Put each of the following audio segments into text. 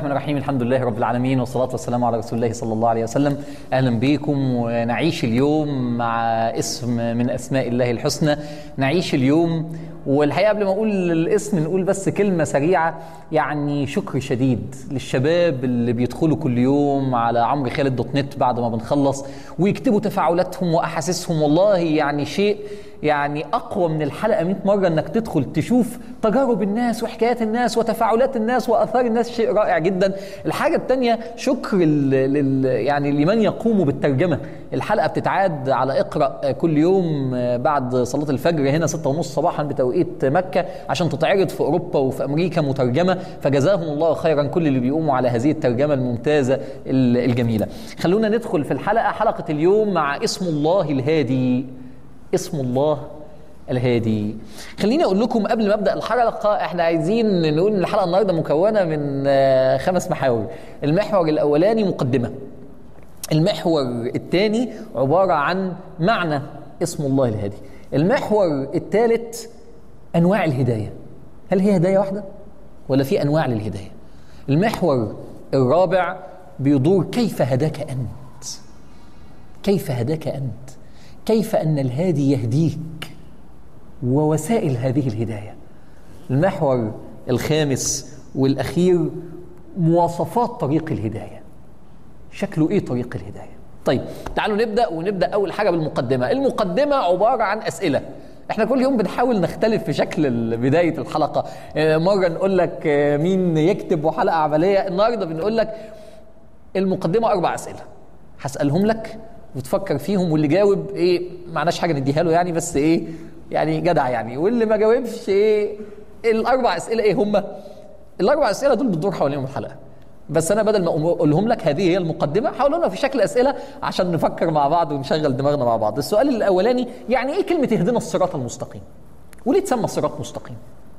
الرحمن الرحيم الحمد لله رب العالمين والصلاة والسلام على رسول الله صلى الله عليه وسلم أهلا بكم ونعيش اليوم مع اسم من أسماء الله الحسنى نعيش اليوم والحقيقة قبل ما أقول الاسم نقول بس كلمة سريعة يعني شكر شديد للشباب اللي بيدخلوا كل يوم على عمرو خالد دوت نت بعد ما بنخلص ويكتبوا تفاعلاتهم وأحاسيسهم والله يعني شيء يعني اقوى من الحلقه 100 مره انك تدخل تشوف تجارب الناس وحكايات الناس وتفاعلات الناس واثار الناس شيء رائع جدا الحاجه الثانيه شكر لل يعني لمن يقوم بالترجمه الحلقه بتتعاد على اقرا كل يوم بعد صلاه الفجر هنا 6 ونص صباحا بتوقيت مكه عشان تتعرض في اوروبا وفي امريكا مترجمه فجزاهم الله خيرا كل اللي بيقوموا على هذه الترجمه الممتازه الجميله خلونا ندخل في الحلقه حلقه اليوم مع اسم الله الهادي اسم الله الهادي خليني اقول لكم قبل ما ابدا الحلقه احنا عايزين نقول ان الحلقه النهارده مكونه من خمس محاور المحور الاولاني مقدمه المحور الثاني عباره عن معنى اسم الله الهادي المحور الثالث انواع الهدايه هل هي هدايه واحده ولا في انواع للهدايه المحور الرابع بيدور كيف هداك انت كيف هداك انت كيف ان الهادي يهديك ووسائل هذه الهدايه المحور الخامس والاخير مواصفات طريق الهدايه شكله ايه طريق الهدايه طيب تعالوا نبدا ونبدا اول حاجه بالمقدمه المقدمه عباره عن اسئله احنا كل يوم بنحاول نختلف في شكل بدايه الحلقه مره نقول لك مين يكتب وحلقه عمليه النهارده بنقول لك المقدمه اربع اسئله هسالهم لك وتفكر فيهم واللي جاوب ايه معناش حاجه نديها له يعني بس ايه يعني جدع يعني واللي ما جاوبش ايه الاربع اسئله ايه هم الاربع اسئله دول بتدور حواليهم الحلقه بس انا بدل ما اقولهم لك هذه هي المقدمه هقولهم في شكل اسئله عشان نفكر مع بعض ونشغل دماغنا مع بعض السؤال الاولاني يعني ايه كلمه اهدنا الصراط المستقيم وليه تسمى الصراط مستقيم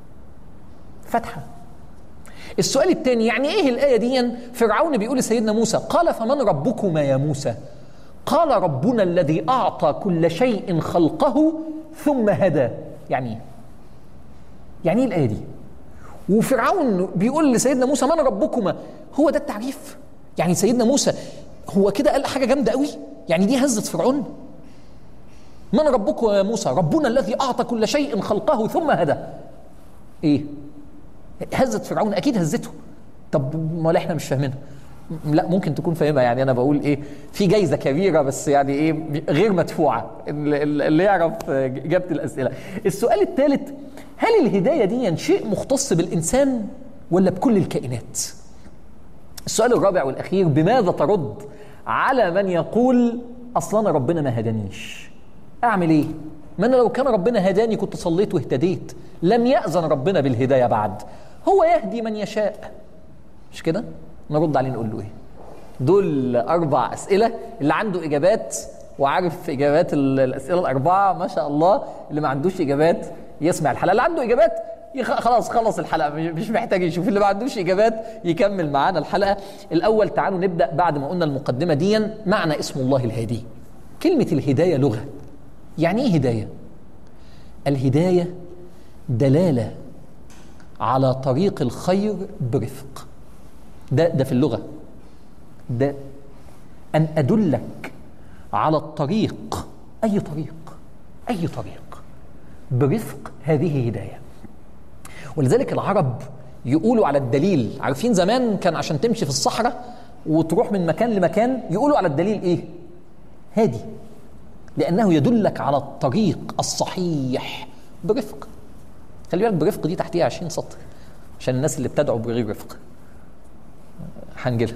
فتحه السؤال الثاني يعني ايه الايه دي فرعون بيقول لسيدنا موسى قال فمن ربكما يا موسى قال ربنا الذي اعطى كل شيء خلقه ثم هدى يعني ايه يعني ايه الايه دي وفرعون بيقول لسيدنا موسى من ربكما هو ده التعريف يعني سيدنا موسى هو كده قال حاجه جامده قوي يعني دي هزت فرعون من ربكم يا موسى ربنا الذي اعطى كل شيء خلقه ثم هدى ايه هزت فرعون اكيد هزته طب امال احنا مش فاهمينها لا ممكن تكون فاهمها يعني انا بقول ايه في جايزه كبيره بس يعني ايه غير مدفوعه اللي يعرف اجابه الاسئله السؤال الثالث هل الهدايه دي شيء مختص بالانسان ولا بكل الكائنات السؤال الرابع والاخير بماذا ترد على من يقول اصلا ربنا ما هدانيش اعمل ايه ما انا لو كان ربنا هداني كنت صليت واهتديت لم ياذن ربنا بالهدايه بعد هو يهدي من يشاء مش كده نرد عليه نقول له ايه دول اربع اسئله اللي عنده اجابات وعارف اجابات الاسئله الاربعه ما شاء الله اللي ما عندوش اجابات يسمع الحلقه اللي عنده اجابات يخ... خلاص خلص الحلقه مش محتاج يشوف اللي ما عندوش اجابات يكمل معانا الحلقه الاول تعالوا نبدا بعد ما قلنا المقدمه دي معنى اسم الله الهادي كلمه الهدايه لغه يعني ايه هدايه الهدايه دلاله على طريق الخير برفق ده ده في اللغه ده ان ادلك على الطريق اي طريق اي طريق برفق هذه هدايه ولذلك العرب يقولوا على الدليل عارفين زمان كان عشان تمشي في الصحراء وتروح من مكان لمكان يقولوا على الدليل ايه هادي لانه يدلك على الطريق الصحيح برفق خلي بالك برفق دي تحتيها 20 سطر عشان الناس اللي بتدعو بغير رفق هنجيلها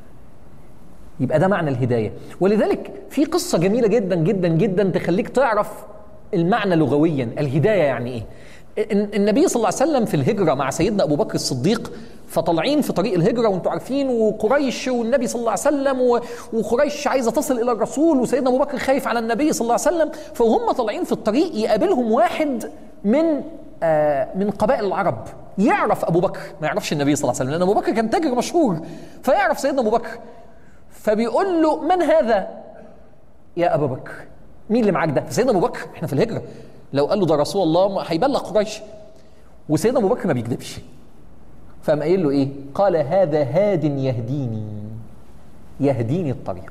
يبقى ده معنى الهدايه ولذلك في قصه جميله جدا جدا جدا تخليك تعرف المعنى لغويا الهدايه يعني ايه النبي صلى الله عليه وسلم في الهجره مع سيدنا ابو بكر الصديق فطالعين في طريق الهجره وانتم عارفين وقريش والنبي صلى الله عليه وسلم وقريش عايزه تصل الى الرسول وسيدنا ابو بكر خايف على النبي صلى الله عليه وسلم فهم طالعين في الطريق يقابلهم واحد من آه من قبائل العرب يعرف ابو بكر ما يعرفش النبي صلى الله عليه وسلم لان ابو بكر كان تاجر مشهور فيعرف سيدنا ابو بكر فبيقول له من هذا يا ابا بكر مين اللي معاك ده فسيدنا ابو بكر احنا في الهجره لو قال له ده رسول الله هيبلغ قريش وسيدنا ابو بكر ما بيكذبش فقام قايل له ايه قال هذا هاد يهديني يهديني الطريق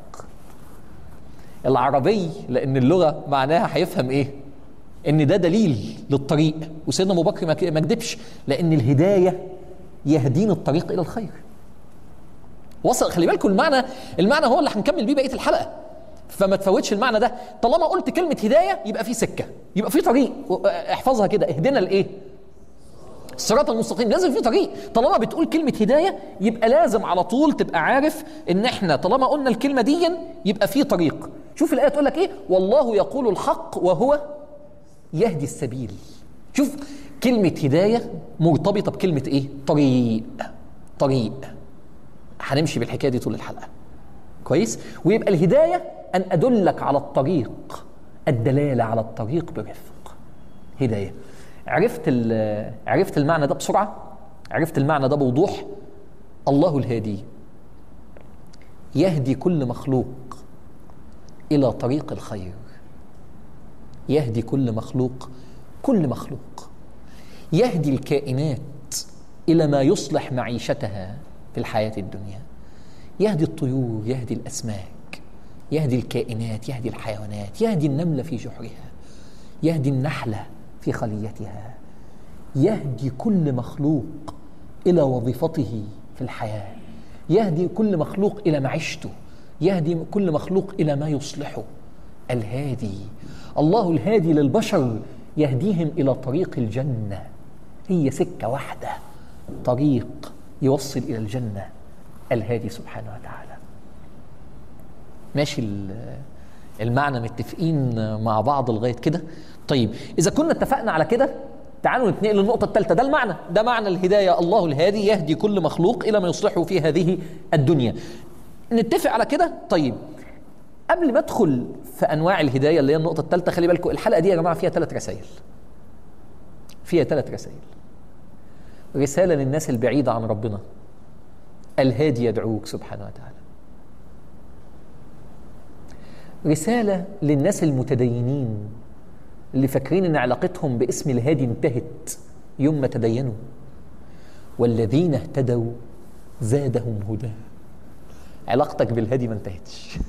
العربي لان اللغه معناها هيفهم ايه ان ده دليل للطريق وسيدنا ابو بكر ما كدبش لان الهدايه يهديني الطريق الى الخير وصل خلي بالكم المعنى المعنى هو اللي هنكمل بيه بقيه الحلقه فما تفوتش المعنى ده طالما قلت كلمه هدايه يبقى في سكه يبقى في طريق احفظها كده اهدنا لايه الصراط المستقيم لازم في طريق طالما بتقول كلمة هداية يبقى لازم على طول تبقى عارف ان احنا طالما قلنا الكلمة دي يبقى في طريق شوف الآية تقول لك ايه والله يقول الحق وهو يهدي السبيل شوف كلمة هداية مرتبطة بكلمة ايه طريق طريق هنمشي بالحكاية دي طول الحلقة كويس ويبقى الهداية أن أدلك على الطريق الدلالة على الطريق برفق هداية عرفت عرفت المعنى ده بسرعه عرفت المعنى ده بوضوح الله الهادي يهدي كل مخلوق الى طريق الخير يهدي كل مخلوق كل مخلوق يهدي الكائنات الى ما يصلح معيشتها في الحياه الدنيا يهدي الطيور يهدي الاسماك يهدي الكائنات يهدي الحيوانات يهدي النمله في جحرها يهدي النحله في خليتها يهدي كل مخلوق الى وظيفته في الحياه يهدي كل مخلوق الى معيشته يهدي كل مخلوق الى ما يصلحه الهادي الله الهادي للبشر يهديهم الى طريق الجنه هي سكه واحده طريق يوصل الى الجنه الهادي سبحانه وتعالى ماشي المعنى متفقين مع بعض لغايه كده طيب اذا كنا اتفقنا على كده تعالوا نتنقل للنقطة الثالثة ده المعنى ده معنى الهداية الله الهادي يهدي كل مخلوق إلى ما يصلحه في هذه الدنيا نتفق على كده طيب قبل ما ادخل في انواع الهدايه اللي هي النقطه الثالثه خلي بالكم الحلقه دي يا جماعه فيها ثلاث رسائل فيها ثلاث رسائل رساله للناس البعيده عن ربنا الهادي يدعوك سبحانه وتعالى رساله للناس المتدينين اللي فاكرين ان علاقتهم باسم الهادي انتهت يوم ما تدينوا والذين اهتدوا زادهم هدى علاقتك بالهادي ما انتهتش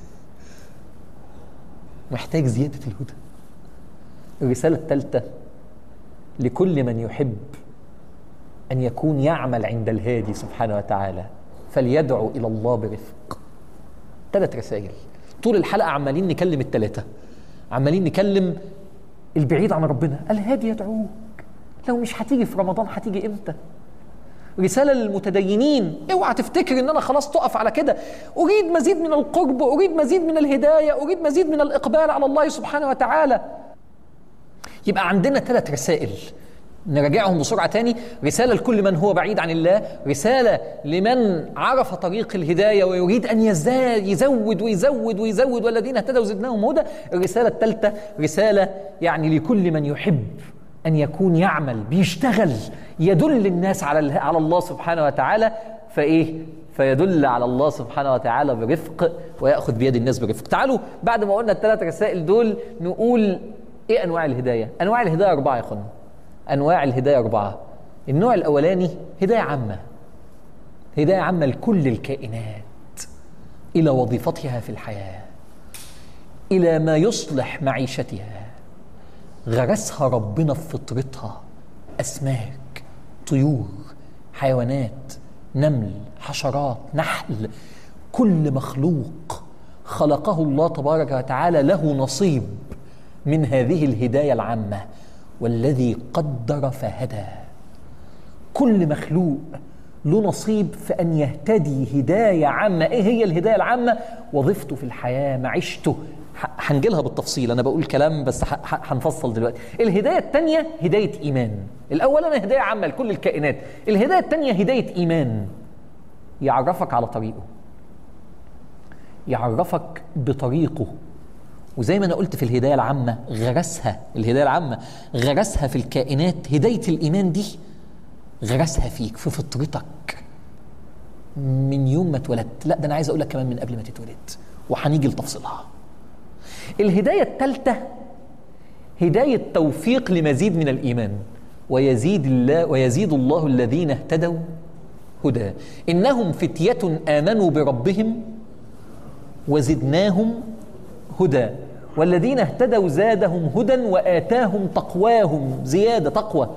محتاج زيادة الهدى الرسالة الثالثة لكل من يحب أن يكون يعمل عند الهادي سبحانه وتعالى فليدعو إلى الله برفق ثلاث رسائل طول الحلقة عمالين نكلم الثلاثة عمالين نكلم البعيد عن ربنا الهادي يدعوك لو مش هتيجي في رمضان هتيجي امتى رساله للمتدينين اوعى تفتكر ان انا خلاص تقف على كده اريد مزيد من القرب اريد مزيد من الهدايه اريد مزيد من الاقبال على الله سبحانه وتعالى يبقى عندنا ثلاث رسائل نراجعهم بسرعة تاني رسالة لكل من هو بعيد عن الله رسالة لمن عرف طريق الهداية ويريد أن يزداد يزود ويزود ويزود والذين اهتدوا زدناهم هدى الرسالة الثالثة رسالة يعني لكل من يحب أن يكون يعمل بيشتغل يدل الناس على على الله سبحانه وتعالى فإيه فيدل على الله سبحانه وتعالى برفق ويأخذ بيد الناس برفق تعالوا بعد ما قلنا الثلاث رسائل دول نقول إيه أنواع الهداية أنواع الهداية أربعة يا أخوانا انواع الهدايه اربعه النوع الاولاني هدايه عامه هدايه عامه لكل الكائنات الى وظيفتها في الحياه الى ما يصلح معيشتها غرسها ربنا في فطرتها اسماك طيور حيوانات نمل حشرات نحل كل مخلوق خلقه الله تبارك وتعالى له نصيب من هذه الهدايه العامه والذي قدر فهدى كل مخلوق له نصيب في ان يهتدي هدايه عامه ايه هي الهدايه العامه وظيفته في الحياه معيشته هنجيلها بالتفصيل انا بقول كلام بس هنفصل دلوقتي الهدايه الثانيه هدايه ايمان الاول انا هدايه عامه لكل الكائنات الهدايه الثانيه هدايه ايمان يعرفك على طريقه يعرفك بطريقه وزي ما انا قلت في الهدايه العامه غرسها الهدايه العامه غرسها في الكائنات هدايه الايمان دي غرسها فيك في فطرتك من يوم ما اتولدت لا ده انا عايز اقول لك كمان من قبل ما تتولد وهنيجي لتفصيلها الهدايه الثالثه هدايه توفيق لمزيد من الايمان ويزيد الله ويزيد الله الذين اهتدوا هدى إنهم فتية آمنوا بربهم وزدناهم هدى والذين اهتدوا زادهم هدى وآتاهم تقواهم زيادة تقوى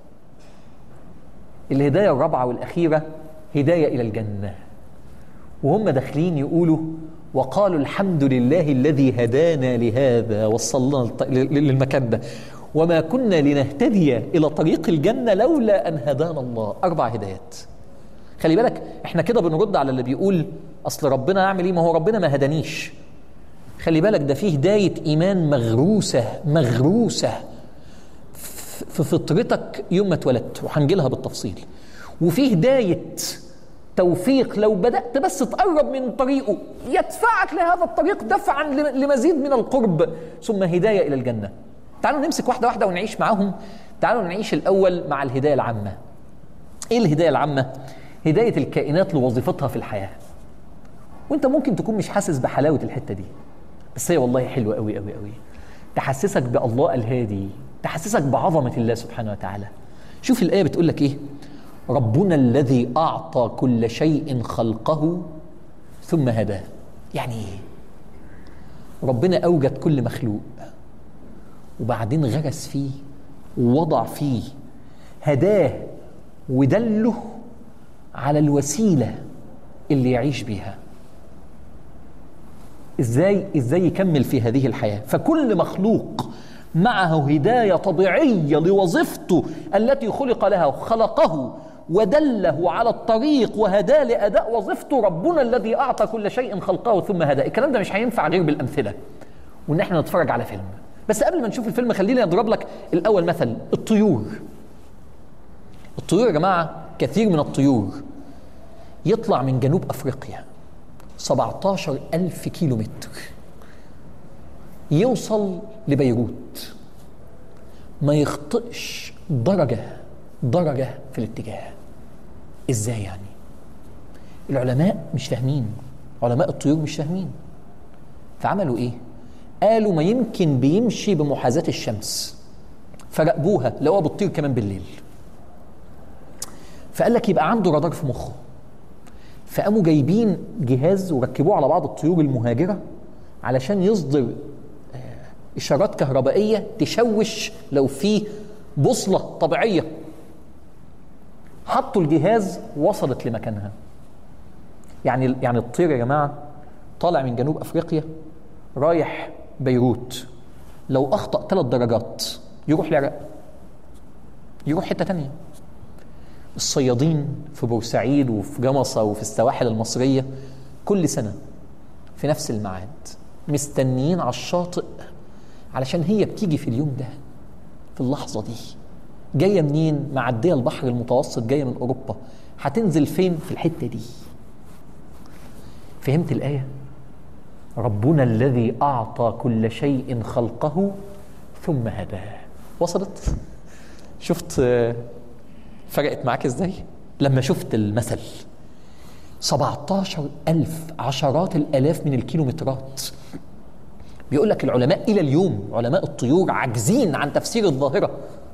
الهداية الرابعة والأخيرة هداية إلى الجنة وهم داخلين يقولوا وقالوا الحمد لله الذي هدانا لهذا وصلنا للمكان ده وما كنا لنهتدي إلى طريق الجنة لولا أن هدانا الله أربع هدايات خلي بالك احنا كده بنرد على اللي بيقول أصل ربنا أعمل إيه ما هو ربنا ما هدانيش خلي بالك ده فيه هداية إيمان مغروسة مغروسة في فطرتك يوم ما اتولدت وهنجي لها بالتفصيل وفي هداية توفيق لو بدأت بس تقرب من طريقه يدفعك لهذا الطريق دفعا لمزيد من القرب ثم هداية إلى الجنة تعالوا نمسك واحدة واحدة ونعيش معاهم تعالوا نعيش الأول مع الهداية العامة إيه الهداية العامة؟ هداية الكائنات لوظيفتها في الحياة وانت ممكن تكون مش حاسس بحلاوة الحتة دي بس هي والله حلوة قوي قوي قوي تحسسك بالله الهادي تحسسك بعظمة الله سبحانه وتعالى شوف الآية بتقول لك إيه ربنا الذي أعطى كل شيء خلقه ثم هداه يعني إيه ربنا أوجد كل مخلوق وبعدين غرس فيه ووضع فيه هداه ودله على الوسيلة اللي يعيش بيها ازاي ازاي يكمل في هذه الحياه فكل مخلوق معه هدايه طبيعيه لوظيفته التي خلق لها خلقه ودله على الطريق وهداه لاداء وظيفته ربنا الذي اعطى كل شيء خلقه ثم هداه الكلام ده مش هينفع غير بالامثله وان احنا نتفرج على فيلم بس قبل ما نشوف الفيلم خليني اضرب لك الاول مثل الطيور الطيور يا جماعه كثير من الطيور يطلع من جنوب افريقيا 17 ألف كيلو متر يوصل لبيروت ما يخطئش درجة درجة في الاتجاه ازاي يعني العلماء مش فاهمين علماء الطيور مش فاهمين فعملوا ايه قالوا ما يمكن بيمشي بمحاذاة الشمس فراقبوها لقوها بتطير كمان بالليل فقال لك يبقى عنده رادار في مخه فقاموا جايبين جهاز وركبوه على بعض الطيور المهاجرة علشان يصدر إشارات كهربائية تشوش لو في بوصلة طبيعية حطوا الجهاز وصلت لمكانها يعني يعني الطير يا جماعة طالع من جنوب أفريقيا رايح بيروت لو أخطأ ثلاث درجات يروح العراق يروح حتة تانية الصيادين في بورسعيد وفي جمصة وفي السواحل المصرية كل سنة في نفس الميعاد مستنيين على الشاطئ علشان هي بتيجي في اليوم ده في اللحظة دي جاية منين؟ معدية البحر المتوسط جاية من أوروبا هتنزل فين؟ في الحتة دي فهمت الآية؟ ربنا الذي أعطى كل شيء خلقه ثم هداه وصلت؟ شفت فرقت معاك ازاي؟ لما شفت المثل 17 ألف عشرات الآلاف من الكيلومترات بيقول لك العلماء إلى اليوم علماء الطيور عاجزين عن تفسير الظاهرة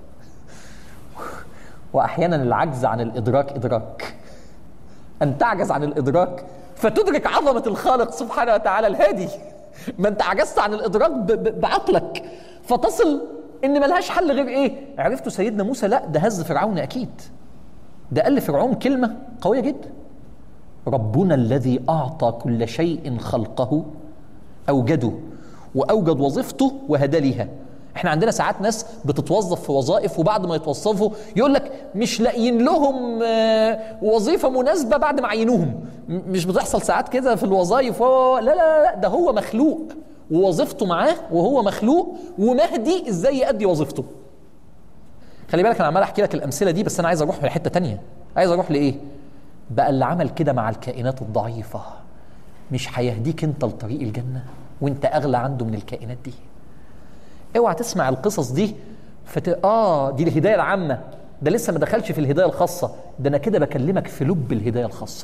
وأحيانا العجز عن الإدراك إدراك أن تعجز عن الإدراك فتدرك عظمة الخالق سبحانه وتعالى الهادي ما أنت عجزت عن الإدراك بعقلك فتصل إن ملهاش حل غير إيه عرفتوا سيدنا موسى لا ده هز فرعون أكيد ده قال لفرعون كلمة قوية جدا ربنا الذي أعطى كل شيء خلقه أوجده وأوجد وظيفته وهدى ليها احنا عندنا ساعات ناس بتتوظف في وظائف وبعد ما يتوظفوا يقول لك مش لاقيين لهم وظيفه مناسبه بعد ما عينوهم مش بتحصل ساعات كده في الوظائف لا لا لا ده هو مخلوق ووظيفته معاه وهو مخلوق ومهدي ازاي يأدي وظيفته خلي بالك انا عمال احكي لك الامثله دي بس انا عايز اروح لحته تانية عايز اروح لايه بقى اللي عمل كده مع الكائنات الضعيفه مش هيهديك انت لطريق الجنه وانت اغلى عنده من الكائنات دي اوعى تسمع القصص دي فت... اه دي الهدايه العامه ده لسه ما دخلش في الهدايه الخاصه ده انا كده بكلمك في لب الهدايه الخاصه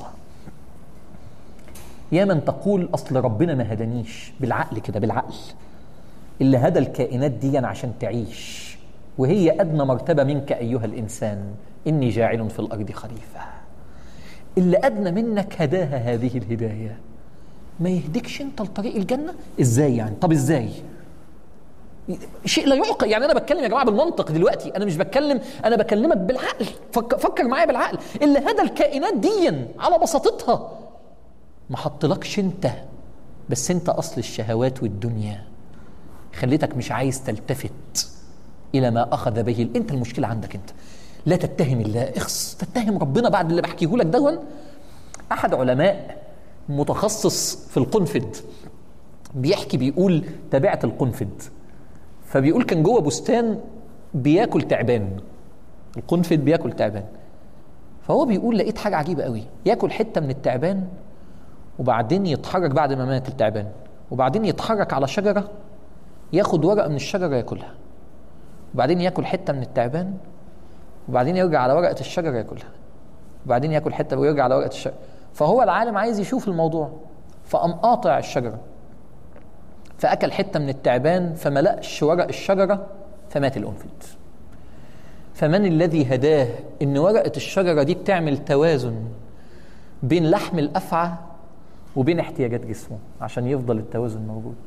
يا من تقول اصل ربنا ما هدانيش بالعقل كده بالعقل اللي هدى الكائنات دي عشان تعيش وهي ادنى مرتبه منك ايها الانسان اني جاعل في الارض خليفه اللي ادنى منك هداها هذه الهدايه ما يهديكش انت لطريق الجنه ازاي يعني طب ازاي شيء لا يعقل يعني انا بتكلم يا جماعه بالمنطق دلوقتي انا مش بتكلم انا بكلمك بالعقل فك فكر معايا بالعقل اللي هدى الكائنات ديا على بساطتها ما حطلكش انت بس انت اصل الشهوات والدنيا خليتك مش عايز تلتفت الى ما اخذ به انت المشكله عندك انت لا تتهم الله اخص تتهم ربنا بعد اللي بحكيه لك دون احد علماء متخصص في القنفذ بيحكي بيقول تابعت القنفذ فبيقول كان جوه بستان بياكل تعبان القنفذ بياكل تعبان فهو بيقول لقيت حاجه عجيبه قوي ياكل حته من التعبان وبعدين يتحرك بعد ما مات التعبان وبعدين يتحرك على شجره ياخد ورقه من الشجره ياكلها وبعدين ياكل حته من التعبان وبعدين يرجع على ورقه الشجره ياكلها وبعدين ياكل حته ويرجع على ورقه الشجره فهو العالم عايز يشوف الموضوع فقام قاطع الشجره فاكل حته من التعبان فما لقش ورق الشجره فمات الانفد فمن الذي هداه ان ورقه الشجره دي بتعمل توازن بين لحم الافعى وبين احتياجات جسمه عشان يفضل التوازن موجود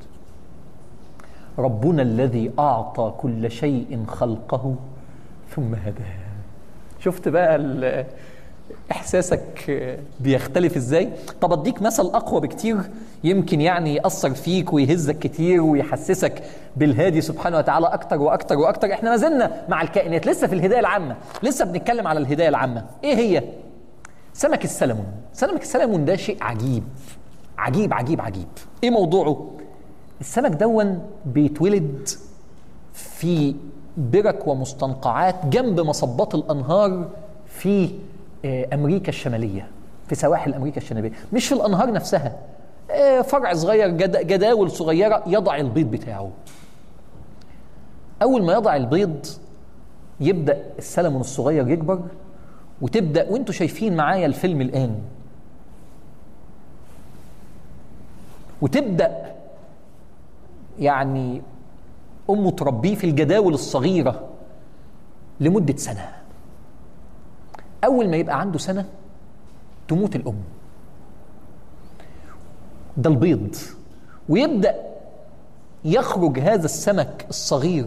ربنا الذي اعطى كل شيء خلقه ثم هداه شفت بقى احساسك بيختلف ازاي طب اديك مثل اقوى بكتير يمكن يعني ياثر فيك ويهزك كتير ويحسسك بالهادي سبحانه وتعالى اكتر واكتر واكتر احنا ما زلنا مع الكائنات لسه في الهدايه العامه لسه بنتكلم على الهدايه العامه ايه هي سمك السلمون سمك السلمون ده شيء عجيب عجيب عجيب عجيب ايه موضوعه السمك دون بيتولد في برك ومستنقعات جنب مصبات الانهار في امريكا الشماليه في سواحل امريكا الشماليه مش في الانهار نفسها فرع صغير جداول صغيره يضع البيض بتاعه اول ما يضع البيض يبدا السلمون الصغير يكبر وتبدا وانتوا شايفين معايا الفيلم الان وتبدا يعني امه تربيه في الجداول الصغيره لمده سنه اول ما يبقى عنده سنه تموت الام ده البيض ويبدا يخرج هذا السمك الصغير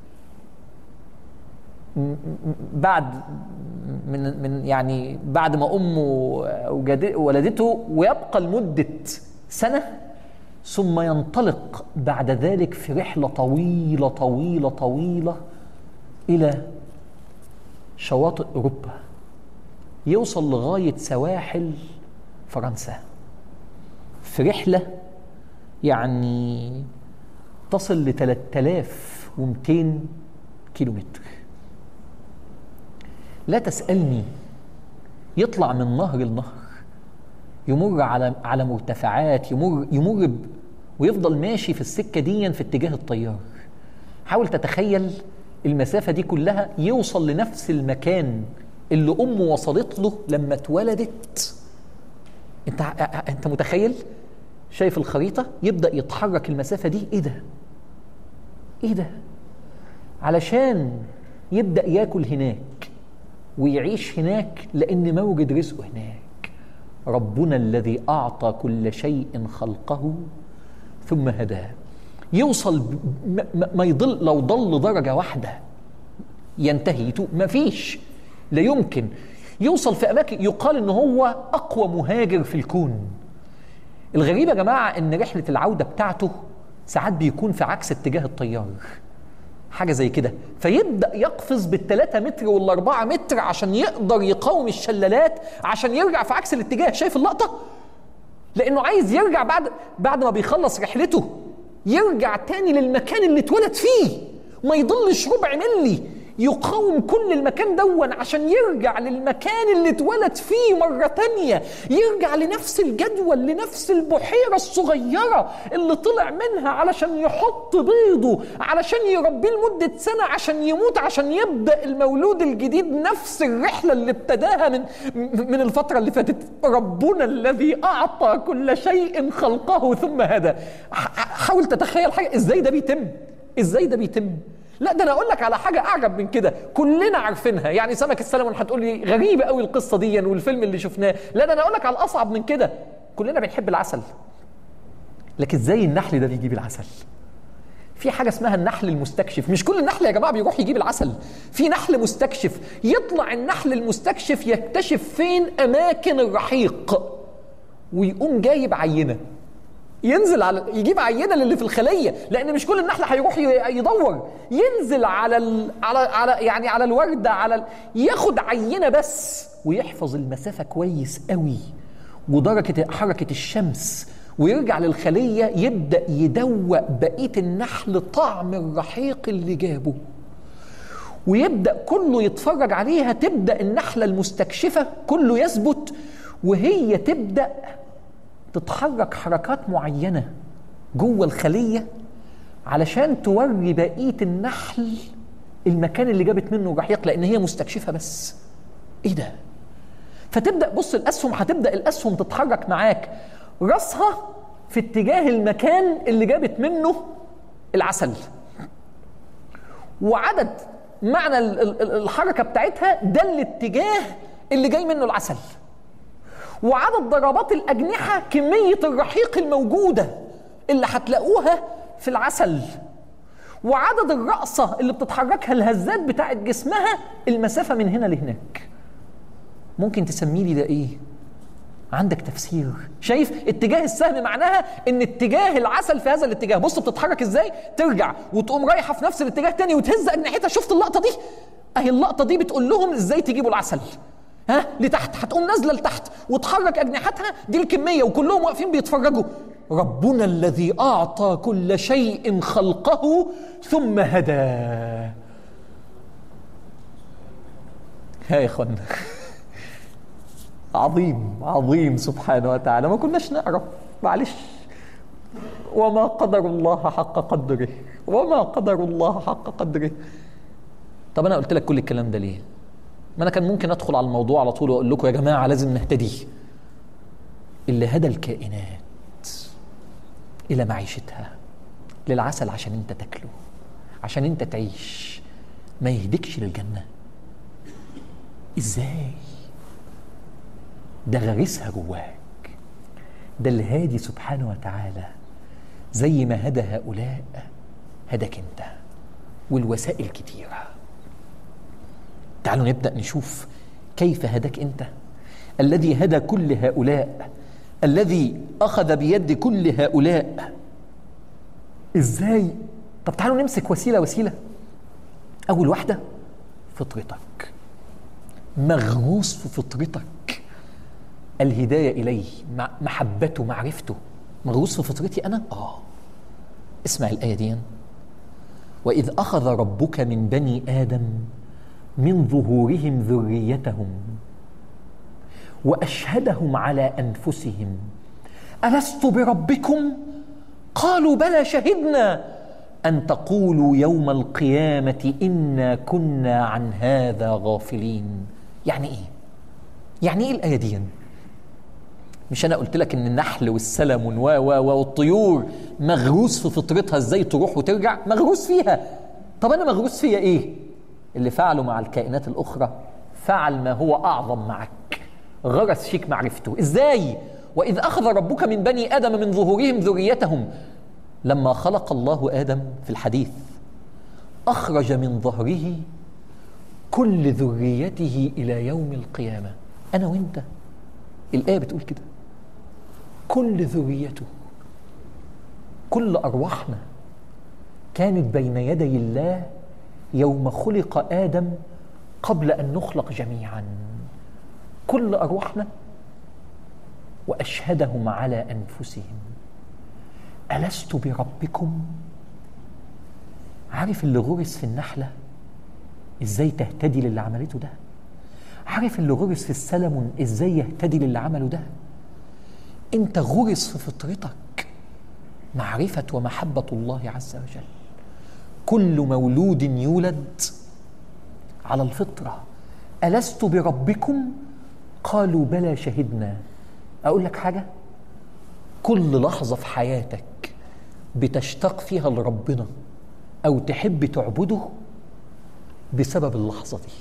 بعد من من يعني بعد ما امه ولدته ويبقى لمده سنه ثم ينطلق بعد ذلك في رحله طويله طويله طويله الى شواطئ اوروبا يوصل لغايه سواحل فرنسا في رحله يعني تصل ل 3200 كيلومتر لا تسألني يطلع من نهر لنهر يمر على على مرتفعات يمر يمر ب... ويفضل ماشي في السكه دي في اتجاه التيار حاول تتخيل المسافه دي كلها يوصل لنفس المكان اللي امه وصلت له لما اتولدت انت انت متخيل شايف الخريطه يبدا يتحرك المسافه دي ايه ده ايه ده علشان يبدا ياكل هناك ويعيش هناك لان موجد رزقه هناك ربنا الذي اعطى كل شيء خلقه ثم هداه يوصل ما يضل لو ضل درجه واحده ينتهي ما فيش لا يمكن يوصل في اماكن يقال ان هو اقوى مهاجر في الكون الغريب يا جماعه ان رحله العوده بتاعته ساعات بيكون في عكس اتجاه التيار حاجه زي كده فيبدا يقفز بالثلاثة متر والاربعة متر عشان يقدر يقاوم الشلالات عشان يرجع في عكس الاتجاه شايف اللقطه لانه عايز يرجع بعد بعد ما بيخلص رحلته يرجع تاني للمكان اللي اتولد فيه ما يضلش ربع ملي يقاوم كل المكان دون عشان يرجع للمكان اللي اتولد فيه مرة تانية يرجع لنفس الجدول لنفس البحيرة الصغيرة اللي طلع منها علشان يحط بيضه علشان يربيه لمدة سنة عشان يموت عشان يبدأ المولود الجديد نفس الرحلة اللي ابتداها من من الفترة اللي فاتت ربنا الذي أعطى كل شيء خلقه ثم هدى حاول تتخيل حاجة ازاي ده بيتم ازاي ده بيتم لا ده انا اقول لك على حاجه اعجب من كده كلنا عارفينها يعني سمك السلمون هتقول لي غريبه قوي القصه دي والفيلم اللي شفناه لا ده انا اقول لك على الاصعب من كده كلنا بنحب العسل لكن ازاي النحل ده بيجيب العسل في حاجه اسمها النحل المستكشف مش كل النحل يا جماعه بيروح يجيب العسل في نحل مستكشف يطلع النحل المستكشف يكتشف فين اماكن الرحيق ويقوم جايب عينه ينزل على يجيب عينه للي في الخليه لان مش كل النحل هيروح يدور ينزل على ال... على على يعني على الورده على ال... ياخد عينه بس ويحفظ المسافه كويس قوي ودرجه حركه الشمس ويرجع للخليه يبدا يدوق بقيه النحل طعم الرحيق اللي جابه ويبدا كله يتفرج عليها تبدا النحله المستكشفه كله يثبت وهي تبدا تتحرك حركات معينه جوه الخليه علشان توري بقيه النحل المكان اللي جابت منه الرحيق لان هي مستكشفه بس ايه ده فتبدا بص الاسهم هتبدا الاسهم تتحرك معاك راسها في اتجاه المكان اللي جابت منه العسل وعدد معنى الحركه بتاعتها ده الاتجاه اللي جاي منه العسل وعدد ضربات الأجنحة كمية الرحيق الموجودة اللي هتلاقوها في العسل وعدد الرأسة اللي بتتحركها الهزات بتاعت جسمها المسافة من هنا لهناك ممكن تسمي لي ده ايه عندك تفسير شايف اتجاه السهم معناها ان اتجاه العسل في هذا الاتجاه بص بتتحرك ازاي ترجع وتقوم رايحه في نفس الاتجاه تاني وتهز اجنحتها شفت اللقطه دي اهي اللقطه دي بتقول لهم ازاي تجيبوا العسل ها لتحت هتقوم نازله لتحت وتحرك اجنحتها دي الكميه وكلهم واقفين بيتفرجوا ربنا الذي اعطى كل شيء خلقه ثم هدى ها يا اخوانا عظيم عظيم سبحانه وتعالى ما كناش نعرف معلش وما قدر الله حق قدره وما قدر الله حق قدره طب انا قلت لك كل الكلام ده ليه ما انا كان ممكن ادخل على الموضوع على طول واقول لكم يا جماعه لازم نهتدي اللي هدى الكائنات الى معيشتها للعسل عشان انت تاكله عشان انت تعيش ما يهدكش للجنه ازاي ده غرسها جواك ده الهادي سبحانه وتعالى زي ما هدى هؤلاء هداك انت والوسائل كتيره تعالوا نبدا نشوف كيف هداك انت الذي هدى كل هؤلاء الذي اخذ بيد كل هؤلاء ازاي طب تعالوا نمسك وسيله وسيله اول واحده فطرتك مغروس في فطرتك الهدايه اليه محبته معرفته مغروس في فطرتي انا اه اسمع الايه دي واذ اخذ ربك من بني ادم من ظهورهم ذريتهم واشهدهم على انفسهم الست بربكم قالوا بلى شهدنا ان تقولوا يوم القيامه انا كنا عن هذا غافلين يعني ايه يعني ايه الايه دي مش انا قلت لك ان النحل والسلم و و والطيور مغروس في فطرتها ازاي تروح وترجع مغروس فيها طب انا مغروس فيا ايه اللي فعله مع الكائنات الأخرى فعل ما هو أعظم معك غرس فيك معرفته إزاي؟ وإذ أخذ ربك من بني آدم من ظهورهم ذريتهم لما خلق الله آدم في الحديث أخرج من ظهره كل ذريته إلى يوم القيامة أنا وأنت الآية بتقول كده كل ذريته كل أرواحنا كانت بين يدي الله يوم خلق ادم قبل ان نخلق جميعا كل ارواحنا واشهدهم على انفسهم الست بربكم عارف اللي غرس في النحله ازاي تهتدي للي عملته ده عارف اللي غرس في السلمون ازاي يهتدي للي عمله ده انت غرس في فطرتك معرفه ومحبه الله عز وجل كل مولود يولد على الفطره الست بربكم قالوا بلى شهدنا اقول لك حاجه كل لحظه في حياتك بتشتاق فيها لربنا او تحب تعبده بسبب اللحظه دي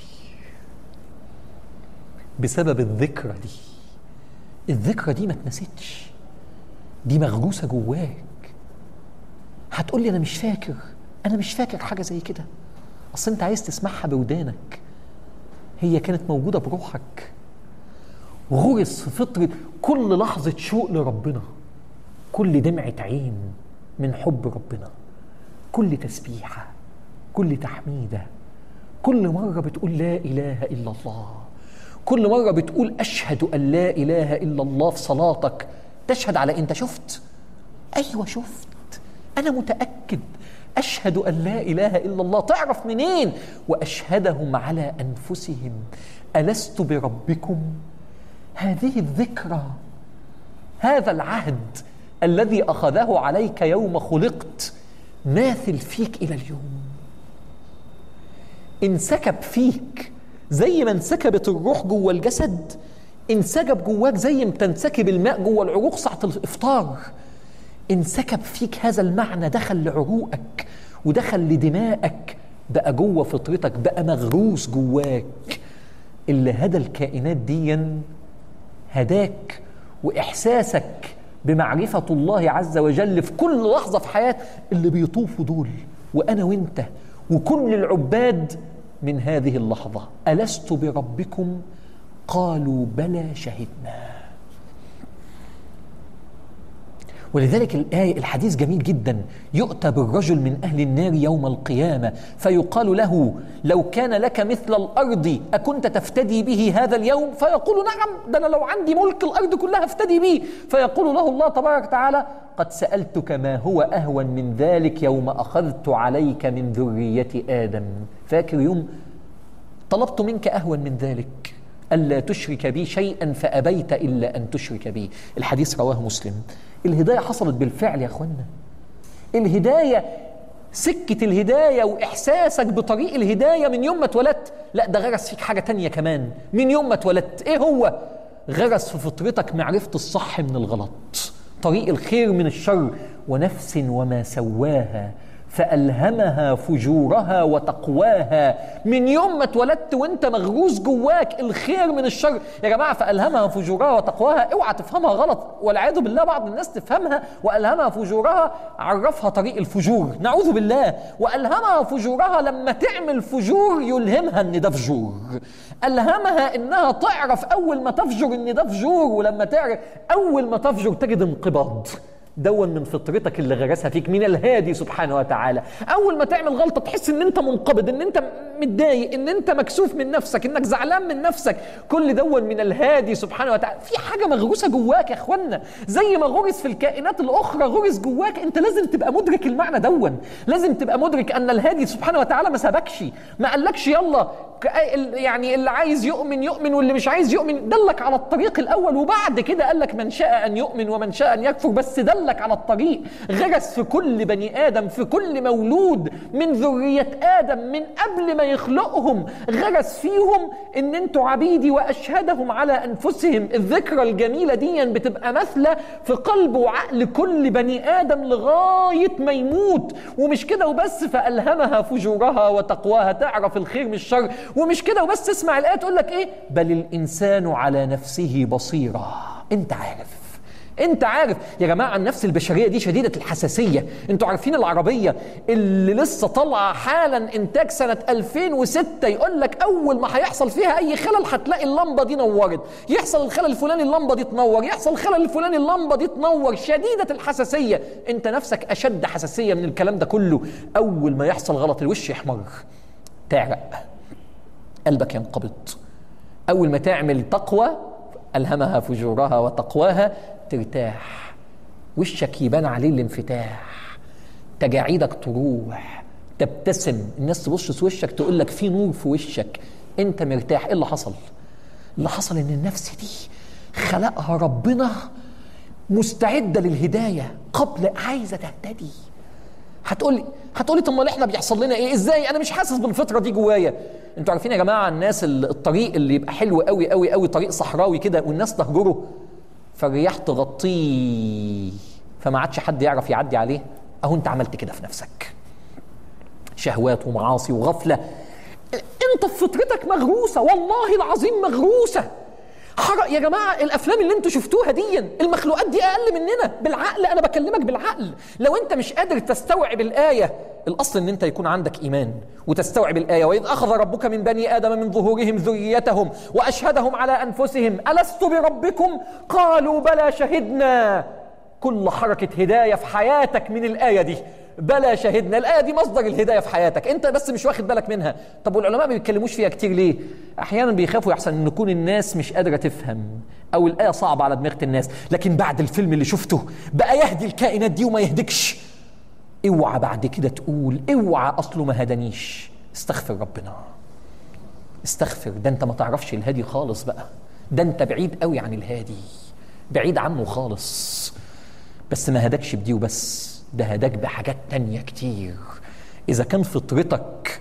بسبب الذكرى دي الذكرى دي ما اتنستش دي مغروسه جواك هتقول لي انا مش فاكر انا مش فاكر حاجه زي كده اصل انت عايز تسمعها بودانك هي كانت موجوده بروحك غرس في فطره كل لحظه شوق لربنا كل دمعه عين من حب ربنا كل تسبيحه كل تحميده كل مره بتقول لا اله الا الله كل مره بتقول اشهد ان لا اله الا الله في صلاتك تشهد على انت شفت ايوه شفت انا متاكد اشهد ان لا اله الا الله تعرف منين واشهدهم على انفسهم الست بربكم هذه الذكرى هذا العهد الذي اخذه عليك يوم خلقت ماثل فيك الى اليوم انسكب فيك زي ما انسكبت الروح جوه الجسد انسكب جواك زي ما تنسكب الماء جوه العروق ساعه الافطار انسكب فيك هذا المعنى دخل لعروقك ودخل لدمائك بقى جوه فطرتك بقى مغروس جواك اللي هدى الكائنات ديا هداك واحساسك بمعرفه الله عز وجل في كل لحظه في حياه اللي بيطوفوا دول وانا وانت وكل العباد من هذه اللحظه الست بربكم قالوا بلى شهدنا ولذلك الآية الحديث جميل جدا يؤتى بالرجل من أهل النار يوم القيامة فيقال له لو كان لك مثل الأرض أكنت تفتدي به هذا اليوم فيقول نعم ده أنا لو عندي ملك الأرض كلها افتدي به فيقول له الله تبارك وتعالى قد سألتك ما هو أهون من ذلك يوم أخذت عليك من ذرية آدم فاكر يوم طلبت منك أهون من ذلك ألا تشرك بي شيئا فأبيت إلا أن تشرك بي الحديث رواه مسلم الهداية حصلت بالفعل يا أخوانا الهداية سكة الهداية وإحساسك بطريق الهداية من يوم ما اتولدت لا ده غرس فيك حاجة تانية كمان من يوم ما اتولدت إيه هو غرس في فطرتك معرفة الصح من الغلط طريق الخير من الشر ونفس وما سواها فألهمها فجورها وتقواها من يوم ما اتولدت وانت مغروس جواك الخير من الشر يا جماعة فألهمها فجورها وتقواها اوعى تفهمها غلط والعياذ بالله بعض الناس تفهمها وألهمها فجورها عرفها طريق الفجور نعوذ بالله وألهمها فجورها لما تعمل فجور يلهمها ان ده فجور ألهمها انها تعرف اول ما تفجر ان ده فجور ولما تعرف اول ما تفجر تجد انقباض دون من فطرتك اللي غرسها فيك من الهادي سبحانه وتعالى اول ما تعمل غلطه تحس ان انت منقبض ان انت متضايق ان انت مكسوف من نفسك انك زعلان من نفسك كل دون من الهادي سبحانه وتعالى في حاجه مغروسه جواك يا اخوانا زي ما غرس في الكائنات الاخرى غرس جواك انت لازم تبقى مدرك المعنى دون لازم تبقى مدرك ان الهادي سبحانه وتعالى ما سابكش ما قالكش يلا يعني اللي عايز يؤمن يؤمن واللي مش عايز يؤمن دلك على الطريق الاول وبعد كده قال لك من شاء ان يؤمن ومن شاء ان يكفر بس دلك على الطريق غرس في كل بني ادم في كل مولود من ذريه ادم من قبل ما يخلقهم غرس فيهم ان انتوا عبيدي واشهدهم على انفسهم الذكرى الجميله دي بتبقى مثله في قلب وعقل كل بني ادم لغايه ما يموت ومش كده وبس فالهمها فجورها وتقواها تعرف الخير من الشر ومش كده وبس تسمع الايه تقول لك ايه بل الانسان على نفسه بصيره انت عارف انت عارف يا جماعه النفس البشريه دي شديده الحساسيه انتوا عارفين العربيه اللي لسه طالعه حالا انتاج سنه 2006 يقول لك اول ما هيحصل فيها اي خلل هتلاقي اللمبه دي نورت يحصل الخلل الفلاني اللمبه دي تنور يحصل الخلل الفلاني اللمبه دي تنور شديده الحساسيه انت نفسك اشد حساسيه من الكلام ده كله اول ما يحصل غلط الوش يحمر تعرق قلبك ينقبض أول ما تعمل تقوى ألهمها فجورها وتقواها ترتاح وشك يبان عليه الانفتاح تجاعيدك تروح تبتسم الناس تبص في وشك تقول لك في نور في وشك انت مرتاح ايه اللي حصل اللي حصل ان النفس دي خلقها ربنا مستعده للهدايه قبل عايزه تهتدي هتقولي هتقولي طب ما احنا بيحصل لنا ايه ازاي انا مش حاسس بالفطره دي جوايا انتوا عارفين يا جماعه الناس الطريق اللي يبقى حلو قوي قوي قوي طريق صحراوي كده والناس تهجره فالرياح تغطيه فما عادش حد يعرف يعدي عليه اهو انت عملت كده في نفسك شهوات ومعاصي وغفله انت في فطرتك مغروسه والله العظيم مغروسه حرق يا جماعه الافلام اللي انتوا شفتوها دي المخلوقات دي اقل مننا بالعقل انا بكلمك بالعقل لو انت مش قادر تستوعب الايه الاصل ان انت يكون عندك ايمان وتستوعب الايه واذ اخذ ربك من بني ادم من ظهورهم ذريتهم واشهدهم على انفسهم الست بربكم قالوا بلى شهدنا كل حركه هدايه في حياتك من الايه دي بلى شهدنا الآية دي مصدر الهداية في حياتك أنت بس مش واخد بالك منها طب والعلماء ما بيتكلموش فيها كتير ليه أحيانا بيخافوا يحسن أن يكون الناس مش قادرة تفهم أو الآية صعبة على دماغة الناس لكن بعد الفيلم اللي شفته بقى يهدي الكائنات دي وما يهدكش اوعى بعد كده تقول اوعى أصله ما هدانيش استغفر ربنا استغفر ده انت ما تعرفش الهادي خالص بقى ده انت بعيد قوي عن الهادي بعيد عنه خالص بس ما هدكش بدي وبس ده هداك بحاجات تانية كتير إذا كان فطرتك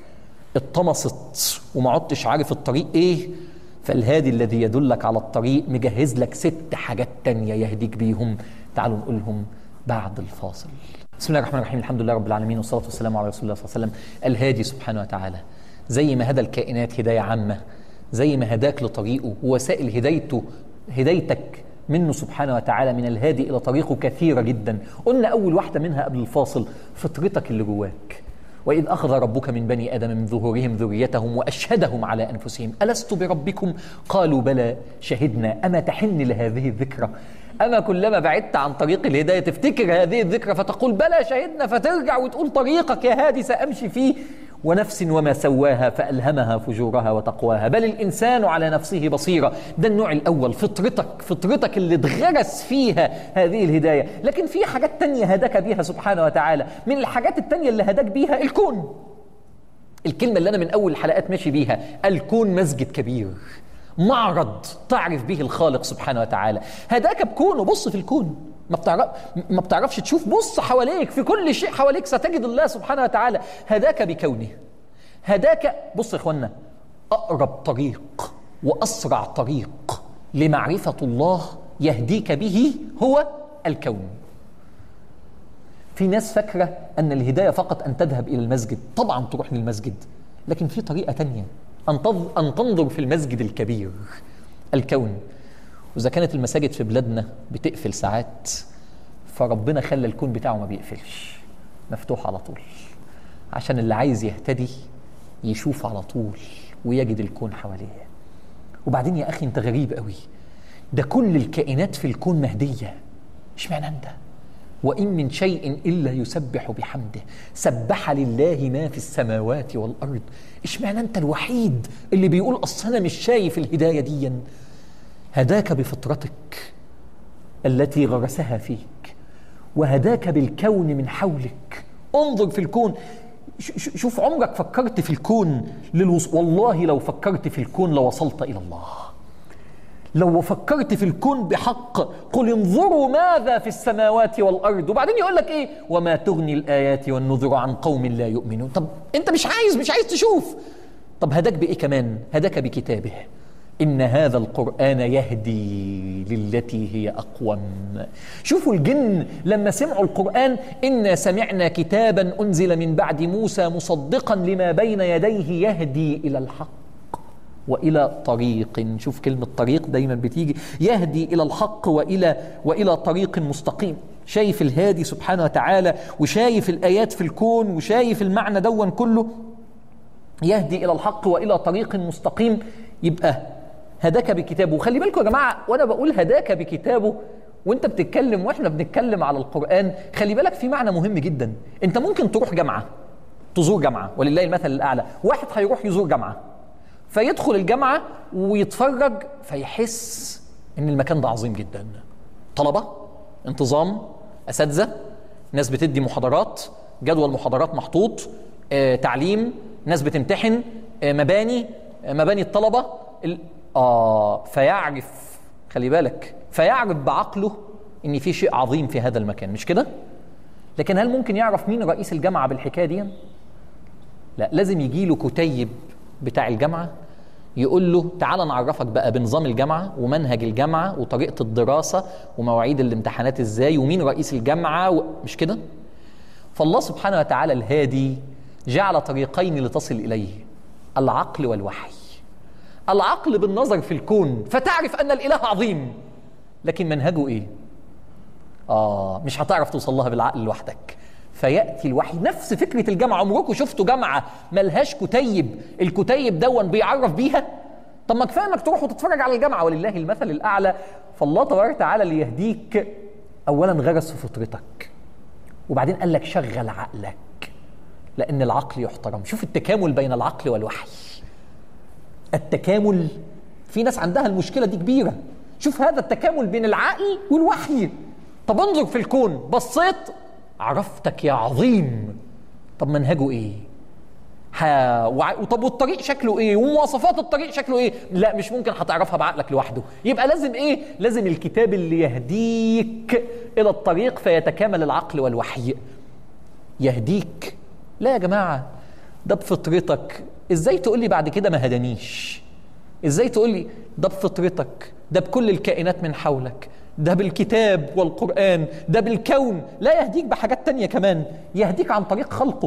اتطمست وما عدتش عارف الطريق إيه فالهادي الذي يدلك على الطريق مجهز لك ست حاجات تانية يهديك بيهم تعالوا نقولهم بعد الفاصل بسم الله الرحمن الرحيم الحمد لله رب العالمين والصلاة والسلام على رسول الله صلى الله عليه وسلم الهادي سبحانه وتعالى زي ما هدى الكائنات هداية عامة زي ما هداك لطريقه ووسائل هدايته هدايتك منه سبحانه وتعالى من الهادي إلى طريقه كثيرة جدا قلنا أول واحدة منها قبل الفاصل فطرتك اللي جواك وإذ أخذ ربك من بني آدم من ظهورهم ذريتهم وأشهدهم على أنفسهم ألست بربكم قالوا بلى شهدنا أما تحن لهذه الذكرى أما كلما بعدت عن طريق الهداية تفتكر هذه الذكرى فتقول بلى شهدنا فترجع وتقول طريقك يا هادي سأمشي فيه ونفس وما سواها فألهمها فجورها وتقواها بل الإنسان على نفسه بصيرة ده النوع الأول فطرتك فطرتك اللي اتغرس فيها هذه الهداية لكن في حاجات تانية هداك بيها سبحانه وتعالى من الحاجات التانية اللي هداك بيها الكون الكلمة اللي أنا من أول الحلقات ماشي بيها الكون مسجد كبير معرض تعرف به الخالق سبحانه وتعالى هداك بكونه بص في الكون ما بتعرف ما بتعرفش تشوف بص حواليك في كل شيء حواليك ستجد الله سبحانه وتعالى هداك بكونه هداك بص يا اخوانا اقرب طريق واسرع طريق لمعرفه الله يهديك به هو الكون في ناس فاكره ان الهدايه فقط ان تذهب الى المسجد طبعا تروح للمسجد لكن في طريقه تانية ان ان تنظر في المسجد الكبير الكون واذا كانت المساجد في بلادنا بتقفل ساعات فربنا خلى الكون بتاعه ما بيقفلش مفتوح على طول عشان اللي عايز يهتدي يشوف على طول ويجد الكون حواليه وبعدين يا اخي انت غريب قوي ده كل الكائنات في الكون مهديه اشمعنى انت وان من شيء الا يسبح بحمده سبح لله ما في السماوات والارض اشمعنى انت الوحيد اللي بيقول اصل انا مش شايف الهدايه دي هداك بفطرتك التي غرسها فيك وهداك بالكون من حولك انظر في الكون شوف عمرك فكرت في الكون للوص... والله لو فكرت في الكون لوصلت الى الله لو فكرت في الكون بحق قل انظروا ماذا في السماوات والارض وبعدين يقول لك ايه وما تغني الايات والنذر عن قوم لا يؤمنون طب انت مش عايز مش عايز تشوف طب هداك بايه كمان هداك بكتابه إن هذا القرآن يهدي للتي هي أقوم شوفوا الجن لما سمعوا القرآن إنا سمعنا كتابا أنزل من بعد موسى مصدقا لما بين يديه يهدي إلى الحق والى طريق شوف كلمه طريق دايما بتيجي يهدي الى الحق والى والى طريق مستقيم شايف الهادي سبحانه وتعالى وشايف الايات في الكون وشايف المعنى دون كله يهدي الى الحق والى طريق مستقيم يبقى هداك بكتابه وخلي بالكم يا جماعه وانا بقول هداك بكتابه وانت بتتكلم واحنا بنتكلم على القران خلي بالك في معنى مهم جدا انت ممكن تروح جامعه تزور جامعه ولله المثل الاعلى واحد هيروح يزور جامعه فيدخل الجامعه ويتفرج فيحس ان المكان ده عظيم جدا طلبه انتظام اساتذه ناس بتدي محاضرات جدول محاضرات محطوط آه، تعليم ناس بتمتحن آه، مباني آه، مباني الطلبه آه فيعرف خلي بالك فيعرف بعقله إن في شيء عظيم في هذا المكان مش كده؟ لكن هل ممكن يعرف مين رئيس الجامعة بالحكاية دي؟ لا لازم يجي له كتيب بتاع الجامعة يقول له تعال نعرفك بقى بنظام الجامعة ومنهج الجامعة وطريقة الدراسة ومواعيد الامتحانات ازاي ومين رئيس الجامعة و... مش كده؟ فالله سبحانه وتعالى الهادي جعل طريقين لتصل اليه العقل والوحي العقل بالنظر في الكون فتعرف ان الاله عظيم لكن منهجه ايه اه مش هتعرف توصل لها بالعقل لوحدك فياتي الوحي نفس فكره الجامعه عمركم شفتوا جامعه ملهاش كتيب الكتيب دون بيعرف بيها طب ما كفايه انك تروح وتتفرج على الجامعه ولله المثل الاعلى فالله تبارك وتعالى ليهديك اولا غرس في فطرتك وبعدين قال لك شغل عقلك لان العقل يحترم شوف التكامل بين العقل والوحي التكامل في ناس عندها المشكله دي كبيره شوف هذا التكامل بين العقل والوحي طب انظر في الكون بصيت عرفتك يا عظيم طب منهجه ايه ها وع... طب والطريق شكله ايه ومواصفات الطريق شكله ايه لا مش ممكن هتعرفها بعقلك لوحده يبقى لازم ايه لازم الكتاب اللي يهديك الى الطريق فيتكامل العقل والوحي يهديك لا يا جماعه ده بفطرتك ازاي تقول لي بعد كده ما هدانيش ازاي تقول لي ده بفطرتك ده بكل الكائنات من حولك ده بالكتاب والقرآن ده بالكون لا يهديك بحاجات تانية كمان يهديك عن طريق خلقه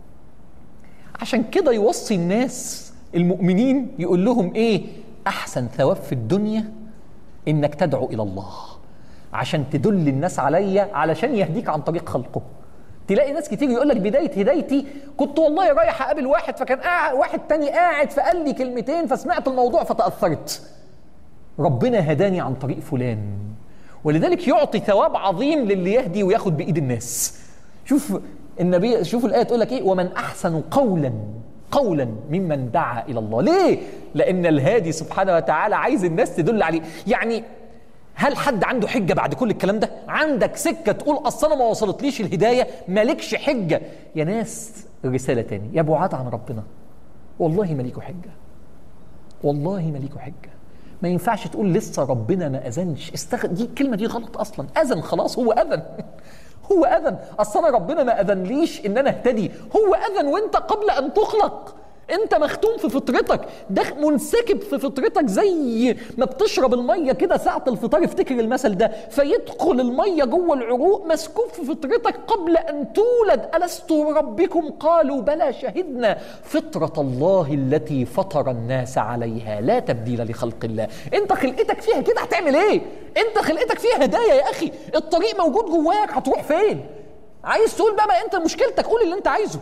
عشان كده يوصي الناس المؤمنين يقول لهم ايه احسن ثواب في الدنيا انك تدعو الى الله عشان تدل الناس عليا علشان يهديك عن طريق خلقه تلاقي ناس كتير يقول لك بدايه هدايتي كنت والله رايح اقابل واحد فكان قاعد واحد تاني قاعد فقال لي كلمتين فسمعت الموضوع فتاثرت ربنا هداني عن طريق فلان ولذلك يعطي ثواب عظيم للي يهدي وياخد بايد الناس شوف النبي شوف الايه تقول لك ايه ومن احسن قولا قولا ممن دعا الى الله ليه لان الهادي سبحانه وتعالى عايز الناس تدل عليه يعني هل حد عنده حجة بعد كل الكلام ده؟ عندك سكة تقول أصل أنا ما وصلتليش الهداية مالكش حجة يا ناس رسالة تاني يا بعاد عن ربنا والله ماليكوا حجة والله ماليكوا حجة ما ينفعش تقول لسه ربنا ما أذنش استغ... دي الكلمة دي غلط أصلا أذن خلاص هو أذن هو أذن أصل أنا ربنا ما أذنليش إن أنا أهتدي هو أذن وأنت قبل أن تخلق انت مختوم في فطرتك ده منسكب في فطرتك زي ما بتشرب الميه كده ساعه الفطار افتكر المثل ده فيدخل الميه جوه العروق مسكوب في فطرتك قبل ان تولد الست ربكم قالوا بلى شهدنا فطره الله التي فطر الناس عليها لا تبديل لخلق الله انت خلقتك فيها كده هتعمل ايه انت خلقتك فيها هدايا يا اخي الطريق موجود جواك هتروح فين عايز تقول بقى, بقى انت مشكلتك قول اللي انت عايزه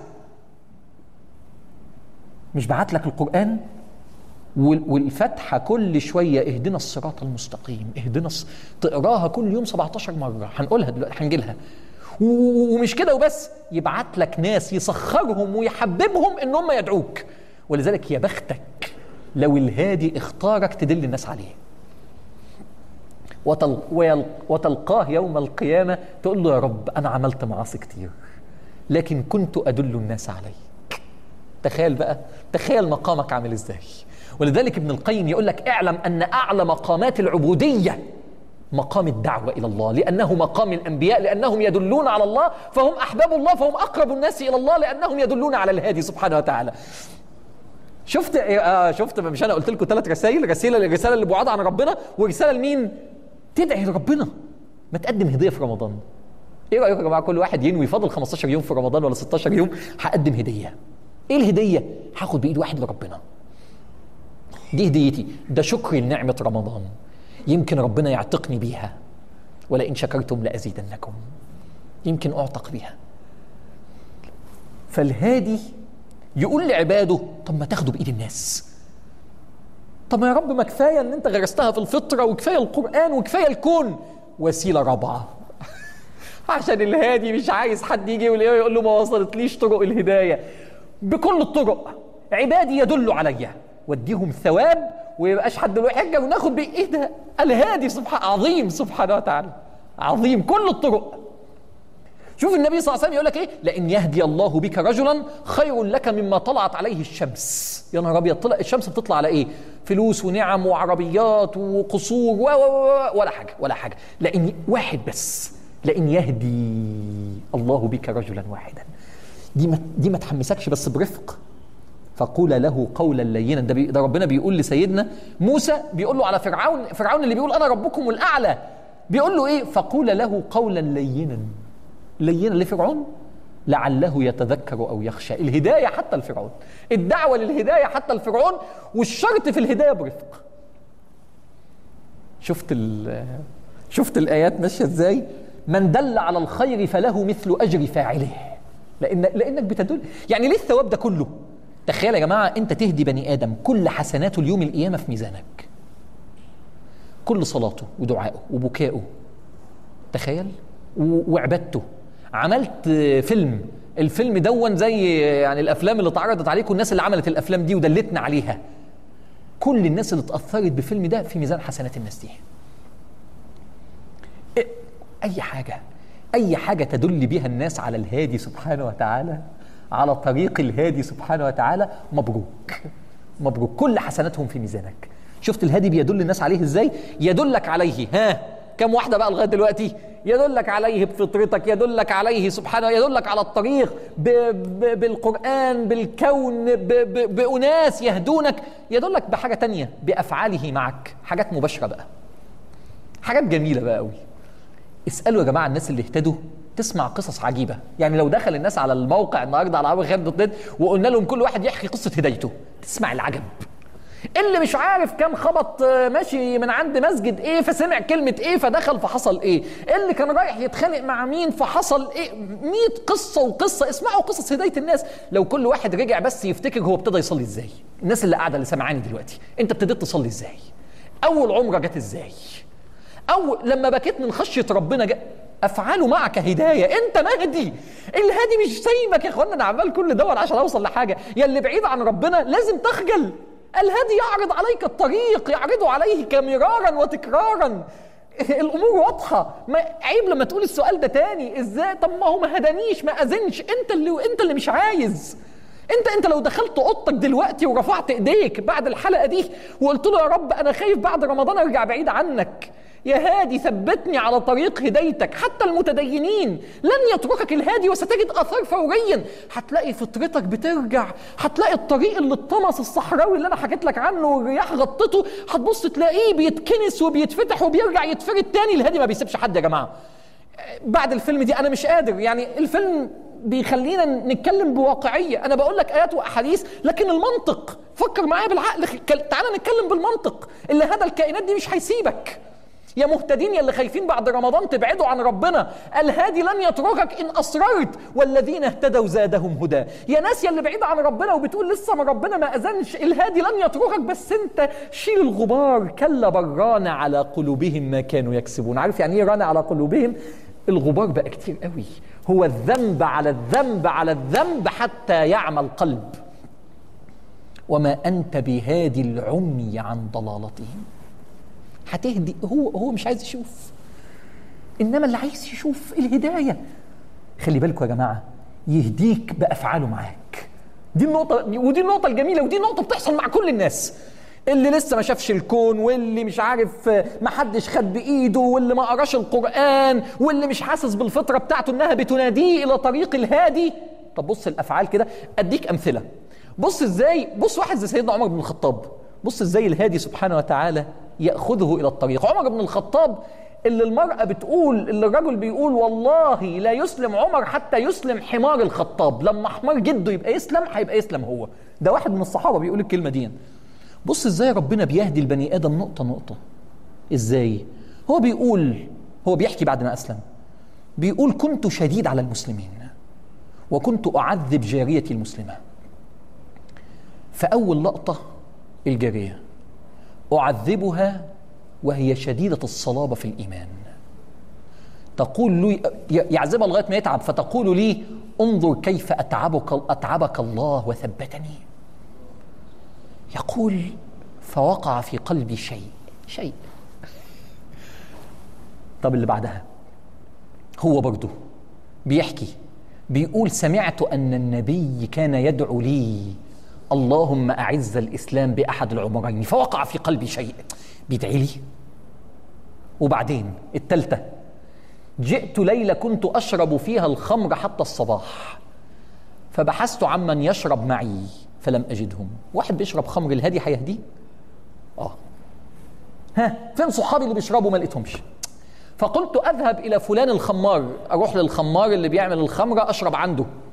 مش بعت لك القرآن والفتحة كل شوية اهدنا الصراط المستقيم اهدنا الص... تقراها كل يوم 17 مرة هنقولها دلوقتي هنجي لها ومش كده وبس يبعت لك ناس يسخرهم ويحببهم ان هم يدعوك ولذلك يا بختك لو الهادي اختارك تدل الناس عليه وتل... ويل... وتلقاه يوم القيامة تقول له يا رب أنا عملت معاصي كتير لكن كنت أدل الناس عليه تخيل بقى تخيل مقامك عامل ازاي ولذلك ابن القيم يقول لك اعلم ان اعلى مقامات العبوديه مقام الدعوه الى الله لانه مقام الانبياء لانهم يدلون على الله فهم احباب الله فهم اقرب الناس الى الله لانهم يدلون على الهادي سبحانه وتعالى شفت آه شفت مش انا قلت لكم ثلاث رسائل رساله الرساله اللي بعاد عن ربنا ورساله لمين تدعي لربنا ما تقدم هديه في رمضان ايه رايكم يا جماعه كل واحد ينوي فاضل 15 يوم في رمضان ولا 16 يوم هقدم هديه ايه الهديه هاخد بايد واحد لربنا دي هديتي ده شكري لنعمه رمضان يمكن ربنا يعتقني بيها ولئن شكرتم لازيدنكم يمكن اعتق بيها فالهادي يقول لعباده طب ما تاخدوا بايد الناس طب يا رب ما كفايه ان انت غرستها في الفطره وكفايه القران وكفايه الكون وسيله رابعه عشان الهادي مش عايز حد يجي يقول له ما وصلتليش طرق الهدايه بكل الطرق عبادي يدل عليا واديهم ثواب ويبقاش حد له حجه وناخد بيه ايه ده الهادي سبحانه عظيم سبحانه وتعالى عظيم كل الطرق شوف النبي صلى الله عليه وسلم يقول لك ايه لان يهدي الله بك رجلا خير لك مما طلعت عليه الشمس يا نهار ابيض طلع الشمس بتطلع على ايه فلوس ونعم وعربيات وقصور و و ولا حاجه ولا حاجه لان واحد بس لان يهدي الله بك رجلا واحدا دي ما دي ما تحمسكش بس برفق فقول له قولا لينا ده, بي ده ربنا بيقول لسيدنا موسى بيقول له على فرعون فرعون اللي بيقول انا ربكم الاعلى بيقول له ايه فقول له قولا لينا لينا لفرعون لعله يتذكر او يخشى الهدايه حتى الفرعون الدعوه للهدايه حتى الفرعون والشرط في الهدايه برفق شفت ال شفت الايات ماشيه ازاي من دل على الخير فله مثل اجر فاعله لان لانك بتدل يعني ليه الثواب ده كله تخيل يا جماعه انت تهدي بني ادم كل حسناته اليوم القيامه في ميزانك كل صلاته ودعائه وبكائه تخيل وعبادته عملت فيلم الفيلم دون زي يعني الافلام اللي اتعرضت عليكم الناس اللي عملت الافلام دي ودلتنا عليها كل الناس اللي اتاثرت بالفيلم ده في ميزان حسنات الناس دي اي حاجه اي حاجه تدل بها الناس على الهادي سبحانه وتعالى على طريق الهادي سبحانه وتعالى مبروك مبروك كل حسناتهم في ميزانك شفت الهادي بيدل الناس عليه ازاي يدلك عليه ها كم واحده بقى لغايه دلوقتي يدلك عليه بفطرتك يدلك عليه سبحانه يدلك على الطريق ب ب بالقرآن بالكون ب ب بأناس يهدونك يدلك بحاجة تانية بأفعاله معك حاجات مباشرة بقى حاجات جميلة بقى قوي اسألوا يا جماعة الناس اللي اهتدوا تسمع قصص عجيبة يعني لو دخل الناس على الموقع النهاردة على عربي خير دوت نت وقلنا لهم كل واحد يحكي قصة هدايته تسمع العجب اللي مش عارف كان خبط ماشي من عند مسجد ايه فسمع كلمة ايه فدخل فحصل ايه اللي كان رايح يتخانق مع مين فحصل ايه مية قصة وقصة اسمعوا قصص هداية الناس لو كل واحد رجع بس يفتكر هو ابتدى يصلي ازاي الناس اللي قاعدة اللي سمعاني دلوقتي انت ابتديت تصلي ازاي اول عمرة جت ازاي او لما بكيت من خشية ربنا جاء افعاله معك هدايه انت مهدي الهادي مش سايبك يا اخوانا انا عمال كل دول عشان اوصل لحاجه يا اللي بعيد عن ربنا لازم تخجل الهادي يعرض عليك الطريق يعرض عليك مرارا وتكرارا الامور واضحه ما عيب لما تقول السؤال ده تاني ازاي طب ما هو ما هدانيش ما اذنش انت اللي انت اللي مش عايز انت انت لو دخلت اوضتك دلوقتي ورفعت ايديك بعد الحلقه دي وقلت له يا رب انا خايف بعد رمضان ارجع بعيد عنك يا هادي ثبتني على طريق هدايتك حتى المتدينين لن يتركك الهادي وستجد اثار فوريا هتلاقي فطرتك بترجع هتلاقي الطريق اللي اتطمس الصحراوي اللي انا حكيت لك عنه والرياح غطته هتبص تلاقيه بيتكنس وبيتفتح وبيرجع يتفرد تاني الهادي ما بيسيبش حد يا جماعه بعد الفيلم دي انا مش قادر يعني الفيلم بيخلينا نتكلم بواقعيه انا بقول لك ايات واحاديث لكن المنطق فكر معايا بالعقل تعالى نتكلم بالمنطق اللي هذا الكائنات دي مش هيسيبك يا مهتدين يا اللي خايفين بعد رمضان تبعدوا عن ربنا الهادي لن يتركك ان اصررت والذين اهتدوا زادهم هدى يا ناس يا اللي بعيد عن ربنا وبتقول لسه ما ربنا ما اذنش الهادي لن يتركك بس انت شيل الغبار كلا بران على قلوبهم ما كانوا يكسبون عارف يعني ايه ران على قلوبهم الغبار بقى كتير قوي هو الذنب على الذنب على الذنب حتى يعمى القلب وما انت بهادي العمي عن ضلالتهم هتهدي هو هو مش عايز يشوف انما اللي عايز يشوف الهدايه خلي بالكم يا جماعه يهديك بافعاله معاك دي النقطه ودي النقطه الجميله ودي نقطه بتحصل مع كل الناس اللي لسه ما شافش الكون واللي مش عارف ما حدش خد بايده واللي ما قراش القران واللي مش حاسس بالفطره بتاعته انها بتناديه الى طريق الهادي طب بص الافعال كده اديك امثله بص ازاي بص واحد زي سيدنا عمر بن الخطاب بص ازاي الهادي سبحانه وتعالى ياخذه الى الطريق عمر بن الخطاب اللي المرأة بتقول اللي الرجل بيقول والله لا يسلم عمر حتى يسلم حمار الخطاب لما حمار جده يبقى يسلم هيبقى يسلم هو ده واحد من الصحابة بيقول الكلمة دي بص ازاي ربنا بيهدي البني ادم نقطة نقطة ازاي هو بيقول هو بيحكي بعد ما اسلم بيقول كنت شديد على المسلمين وكنت اعذب جاريتي المسلمة فاول لقطة الجارية أعذبها وهي شديدة الصلابة في الإيمان تقول لي يعذبها لغاية ما يتعب فتقول لي انظر كيف أتعبك أتعبك الله وثبتني يقول فوقع في قلبي شيء شيء طب اللي بعدها هو برضه بيحكي بيقول سمعت أن النبي كان يدعو لي اللهم أعز الإسلام بأحد العمرين فوقع في قلبي شيء بيدعي لي وبعدين التالتة جئت ليلة كنت أشرب فيها الخمر حتى الصباح فبحثت عمن يشرب معي فلم أجدهم واحد بيشرب خمر الهادي هيهديه آه ها فين صحابي اللي بيشربوا ما لقيتهمش فقلت أذهب إلى فلان الخمار أروح للخمار اللي بيعمل الخمرة أشرب عنده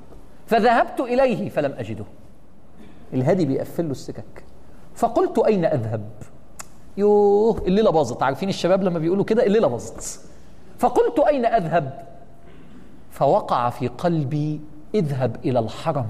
فذهبت إليه فلم أجده الهادي بيقفل له السكك فقلت أين أذهب يوه الليلة باظت عارفين الشباب لما بيقولوا كده الليلة باظت فقلت أين أذهب فوقع في قلبي اذهب إلى الحرم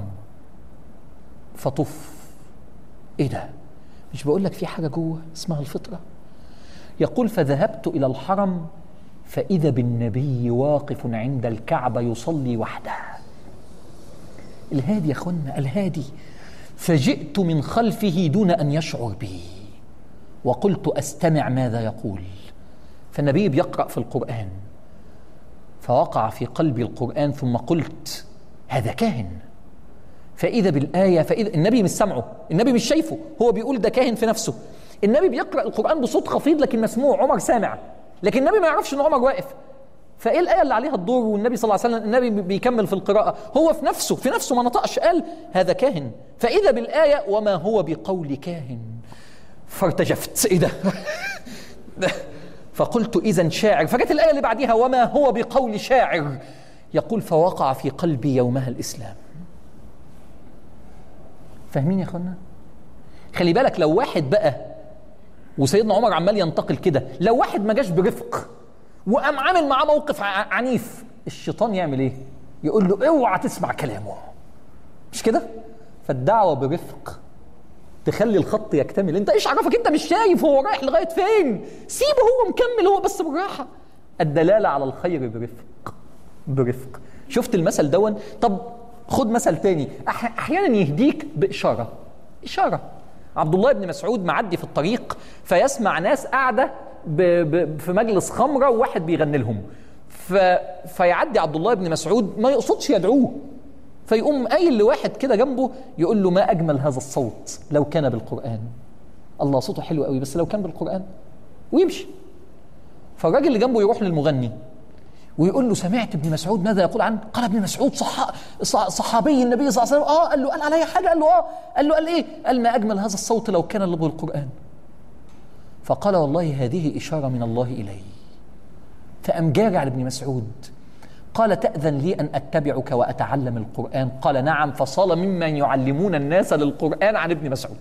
فطف إيه ده مش بقول لك في حاجة جوه اسمها الفطرة يقول فذهبت إلى الحرم فإذا بالنبي واقف عند الكعبة يصلي وحده الهادي يا أخوانا الهادي فجئت من خلفه دون أن يشعر بي وقلت أستمع ماذا يقول فالنبي بيقرأ في القرآن فوقع في قلبي القرآن ثم قلت هذا كاهن فإذا بالآية فإذا النبي مش سامعه النبي مش شايفه هو بيقول ده كاهن في نفسه النبي بيقرأ القرآن بصوت خفيض لكن مسموع عمر سامع لكن النبي ما يعرفش ان عمر واقف فايه الايه اللي عليها الدور والنبي صلى الله عليه وسلم النبي بيكمل في القراءه هو في نفسه في نفسه ما نطقش قال هذا كاهن فاذا بالايه وما هو بقول كاهن فارتجفت ايه ده فقلت اذا شاعر فجت الايه اللي بعديها وما هو بقول شاعر يقول فوقع في قلبي يومها الاسلام فاهمين يا اخوانا خلي بالك لو واحد بقى وسيدنا عمر عمال ينتقل كده لو واحد ما جاش برفق وقام عامل معاه موقف عنيف الشيطان يعمل ايه يقول له اوعى تسمع كلامه مش كده فالدعوه برفق تخلي الخط يكتمل انت ايش عرفك انت مش شايف هو رايح لغايه فين سيبه هو مكمل هو بس بالراحه الدلاله على الخير برفق برفق شفت المثل دون طب خد مثل تاني احيانا يهديك باشاره اشاره عبد الله بن مسعود معدي في الطريق فيسمع ناس قاعده ب... ب... في مجلس خمره وواحد بيغني لهم ف... فيعدي عبد الله بن مسعود ما يقصدش يدعوه فيقوم قايل لواحد كده جنبه يقول له ما اجمل هذا الصوت لو كان بالقران الله صوته حلو قوي بس لو كان بالقران ويمشي فالراجل اللي جنبه يروح للمغني ويقول له سمعت ابن مسعود ماذا يقول عنه قال ابن مسعود صح... صحابي النبي صلى الله عليه وسلم اه قال له قال علي حاجه قال له اه قال له قال ايه قال ما اجمل هذا الصوت لو كان لغو القران فقال والله هذه اشاره من الله الي فام جاري على ابن مسعود قال تأذن لي أن أتبعك وأتعلم القرآن قال نعم فصار ممن يعلمون الناس للقرآن عن ابن مسعود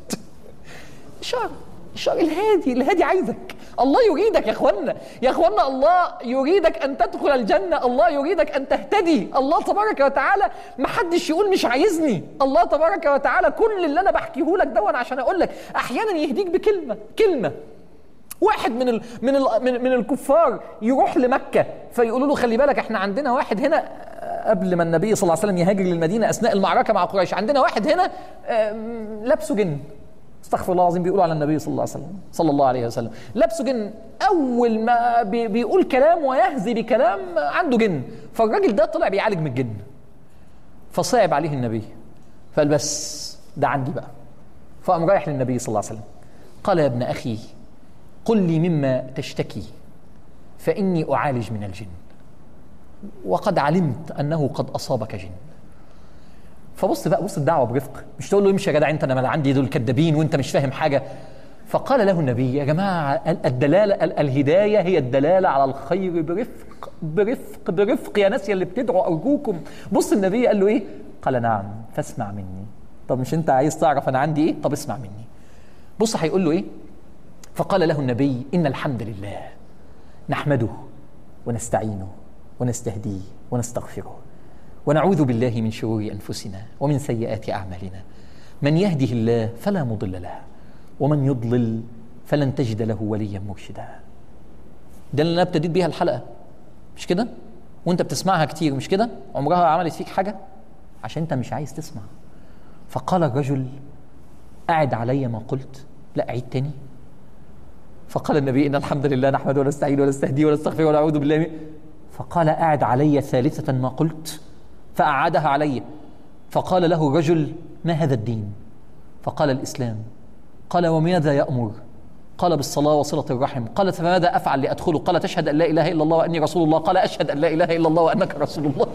إشارة إشارة الهادي الهادي عايزك الله يريدك يا اخوانا يا اخوانا الله يريدك ان تدخل الجنه الله يريدك ان تهتدي الله تبارك وتعالى ما حدش يقول مش عايزني الله تبارك وتعالى كل اللي انا بحكيه لك دون عشان اقول لك احيانا يهديك بكلمه كلمه واحد من ال من ال من, من الكفار يروح لمكه فيقولوا له خلي بالك احنا عندنا واحد هنا قبل ما النبي صلى الله عليه وسلم يهاجر للمدينه اثناء المعركه مع قريش عندنا واحد هنا لابسه جن استغفر الله العظيم بيقولوا على النبي صلى الله عليه وسلم صلى الله عليه وسلم لابسه جن اول ما بي بيقول كلام ويهزي بكلام عنده جن فالراجل ده طلع بيعالج من الجن فصعب عليه النبي فقال بس ده عندي بقى فقام رايح للنبي صلى الله عليه وسلم قال يا ابن اخي قل لي مما تشتكي فاني اعالج من الجن وقد علمت انه قد اصابك جن فبص بقى بص الدعوه برفق مش تقول له امشي يا جدع انت انا عندي دول كدابين وانت مش فاهم حاجه فقال له النبي يا جماعه الدلاله الهدايه هي الدلاله على الخير برفق برفق برفق يا ناس يا اللي بتدعوا ارجوكم بص النبي قال له ايه قال نعم فاسمع مني طب مش انت عايز تعرف انا عندي ايه طب اسمع مني بص هيقول له ايه فقال له النبي ان الحمد لله نحمده ونستعينه ونستهديه ونستغفره ونعوذ بالله من شرور انفسنا ومن سيئات اعمالنا من يهده الله فلا مضل له ومن يضلل فلن تجد له وليا مرشدا ده اللي انا ابتديت بيها الحلقه مش كده وانت بتسمعها كتير مش كده عمرها عملت فيك حاجه عشان انت مش عايز تسمع فقال الرجل أعد علي ما قلت لا أعيد تاني فقال النبي إن الحمد لله نحمده ونستعين ونستهديه ونستغفره ونعوذ بالله من فقال أعد علي ثالثة ما قلت فأعادها علي فقال له الرجل ما هذا الدين فقال الإسلام قال وماذا يأمر قال بالصلاة وصلة الرحم قال فماذا أفعل لأدخله قال تشهد أن لا إله إلا الله وأني رسول الله قال أشهد أن لا إله إلا الله وأنك رسول الله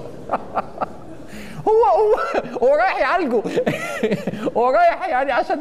هو هو هو رايح يعالجه هو رايح يعني عشان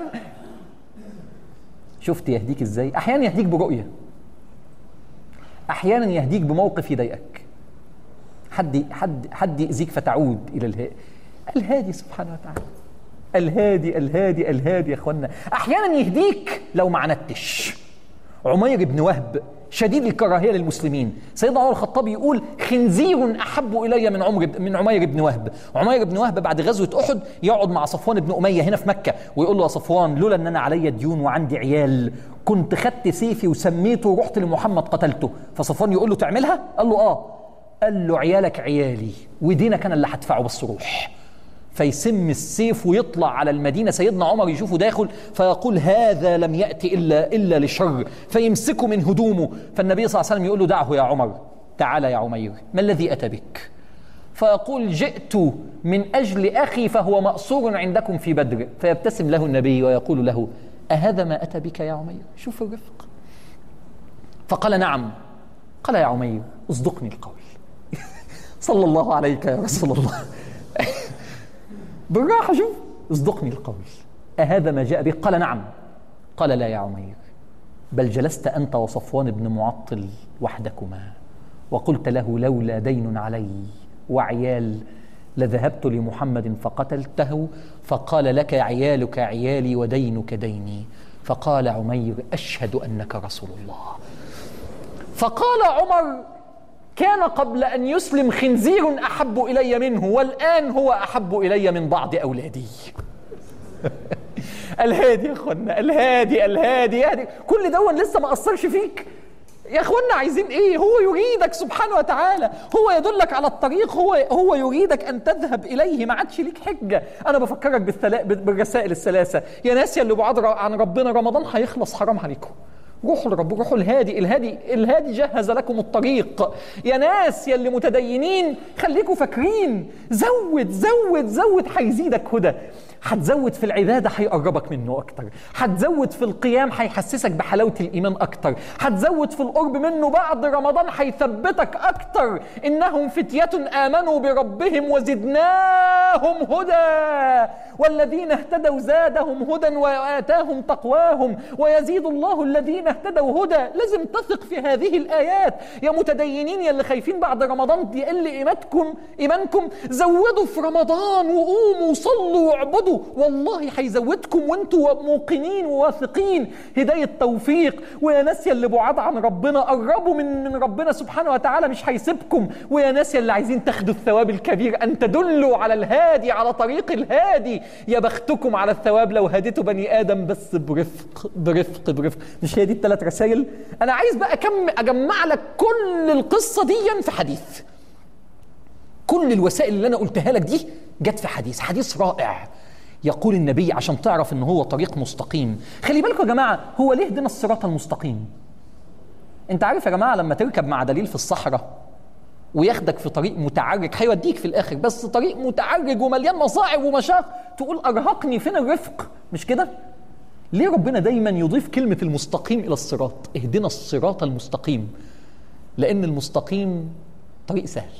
شفت يهديك ازاي احيانا يهديك برؤيه احيانا يهديك بموقف يضايقك حد حد حد يأذيك فتعود الى اله... الهادي سبحانه وتعالى الهادي الهادي الهادي يا اخوانا احيانا يهديك لو ما عندتش عمير بن وهب شديد الكراهيه للمسلمين سيدنا عمر الخطاب يقول خنزير احب الي من عمر من عمير بن وهب عمير بن وهب بعد غزوه احد يقعد مع صفوان بن اميه هنا في مكه ويقول له يا صفوان لولا ان انا عليا ديون وعندي عيال كنت خدت سيفي وسميته ورحت لمحمد قتلته فصفوان يقول له تعملها قال له اه قال له عيالك عيالي ودينك انا اللي هدفعه بس روح فيسم السيف ويطلع على المدينة سيدنا عمر يشوفه داخل فيقول هذا لم يأتي إلا, إلا لشر فيمسكه من هدومه فالنبي صلى الله عليه وسلم يقول له دعه يا عمر تعال يا عمير ما الذي أتى بك فيقول جئت من أجل أخي فهو مأسور عندكم في بدر فيبتسم له النبي ويقول له أهذا ما أتى بك يا عمير شوف الرفق فقال نعم قال يا عمير اصدقني القول صلى الله عليك يا رسول الله بالراحة شوف اصدقني القول أهذا ما جاء به قال نعم قال لا يا عمير بل جلست أنت وصفوان بن معطل وحدكما وقلت له لولا دين علي وعيال لذهبت لمحمد فقتلته فقال لك عيالك عيالي ودينك ديني فقال عمير أشهد أنك رسول الله فقال عمر كان قبل أن يسلم خنزير أحب إلي منه والآن هو أحب إلي من بعض أولادي الهادي يا اخوانا الهادي الهادي الهادي كل دون لسه ما أثرش فيك يا اخوانا عايزين ايه هو يريدك سبحانه وتعالى هو يدلك على الطريق هو هو يريدك ان تذهب اليه ما عادش ليك حجه انا بفكرك بالثلا... بالرسائل الثلاثه يا ناس يا اللي بعاد عن ربنا رمضان هيخلص حرام عليكم روحوا لرب روحوا الهادي الهادي الهادي جهز لكم الطريق يا ناس يا اللي متدينين خليكم فاكرين زود زود زود هيزيدك هدى هتزود في العبادة هيقربك منه أكتر هتزود في القيام هيحسسك بحلاوة الإيمان أكتر هتزود في القرب منه بعد رمضان هيثبتك أكتر إنهم فتية آمنوا بربهم وزدناهم هدى والذين اهتدوا زادهم هدى وآتاهم تقواهم ويزيد الله الذين اهتدوا هدى لازم تثق في هذه الآيات يا متدينين يا اللي خايفين بعد رمضان يقل إيمانكم إيمانكم زودوا في رمضان وقوموا وصلوا واعبدوا والله هيزودكم وانتوا موقنين وواثقين هداية توفيق ويا ناس يا اللي بعاد عن ربنا قربوا من من ربنا سبحانه وتعالى مش هيسيبكم ويا ناس يا اللي عايزين تاخدوا الثواب الكبير أن تدلوا على الهادي على طريق الهادي يا بختكم على الثواب لو هديتوا بني آدم بس برفق برفق برفق مش هي دي الثلاث رسائل أنا عايز بقى كم أجمع لك كل القصة دي في حديث كل الوسائل اللي أنا قلتها لك دي جت في حديث حديث رائع يقول النبي عشان تعرف ان هو طريق مستقيم خلي بالكم يا جماعه هو ليه دينا الصراط المستقيم انت عارف يا جماعه لما تركب مع دليل في الصحراء وياخدك في طريق متعرج هيوديك في الاخر بس طريق متعرج ومليان مصاعب ومشاق تقول ارهقني فين الرفق مش كده ليه ربنا دايما يضيف كلمه المستقيم الى الصراط اهدنا الصراط المستقيم لان المستقيم طريق سهل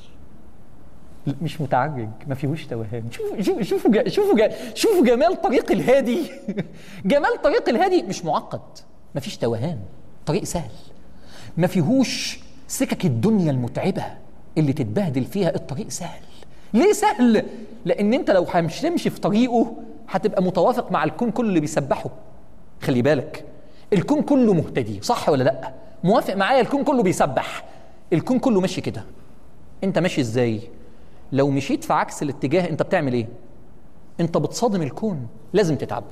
مش متعرج ما فيهوش توهان شوفوا شوفوا شوفوا جا شوفوا جا شوفوا جمال طريق الهادي جمال طريق الهادي مش معقد ما فيش توهان طريق سهل ما فيهوش سكك الدنيا المتعبة اللي تتبهدل فيها الطريق سهل ليه سهل؟ لأن أنت لو مش تمشي في طريقه هتبقى متوافق مع الكون كله اللي بيسبحه خلي بالك الكون كله مهتدي صح ولا لأ؟ موافق معايا الكون كله بيسبح الكون كله ماشي كده أنت ماشي إزاي؟ لو مشيت في عكس الاتجاه أنت بتعمل إيه؟ أنت بتصادم الكون لازم تتعب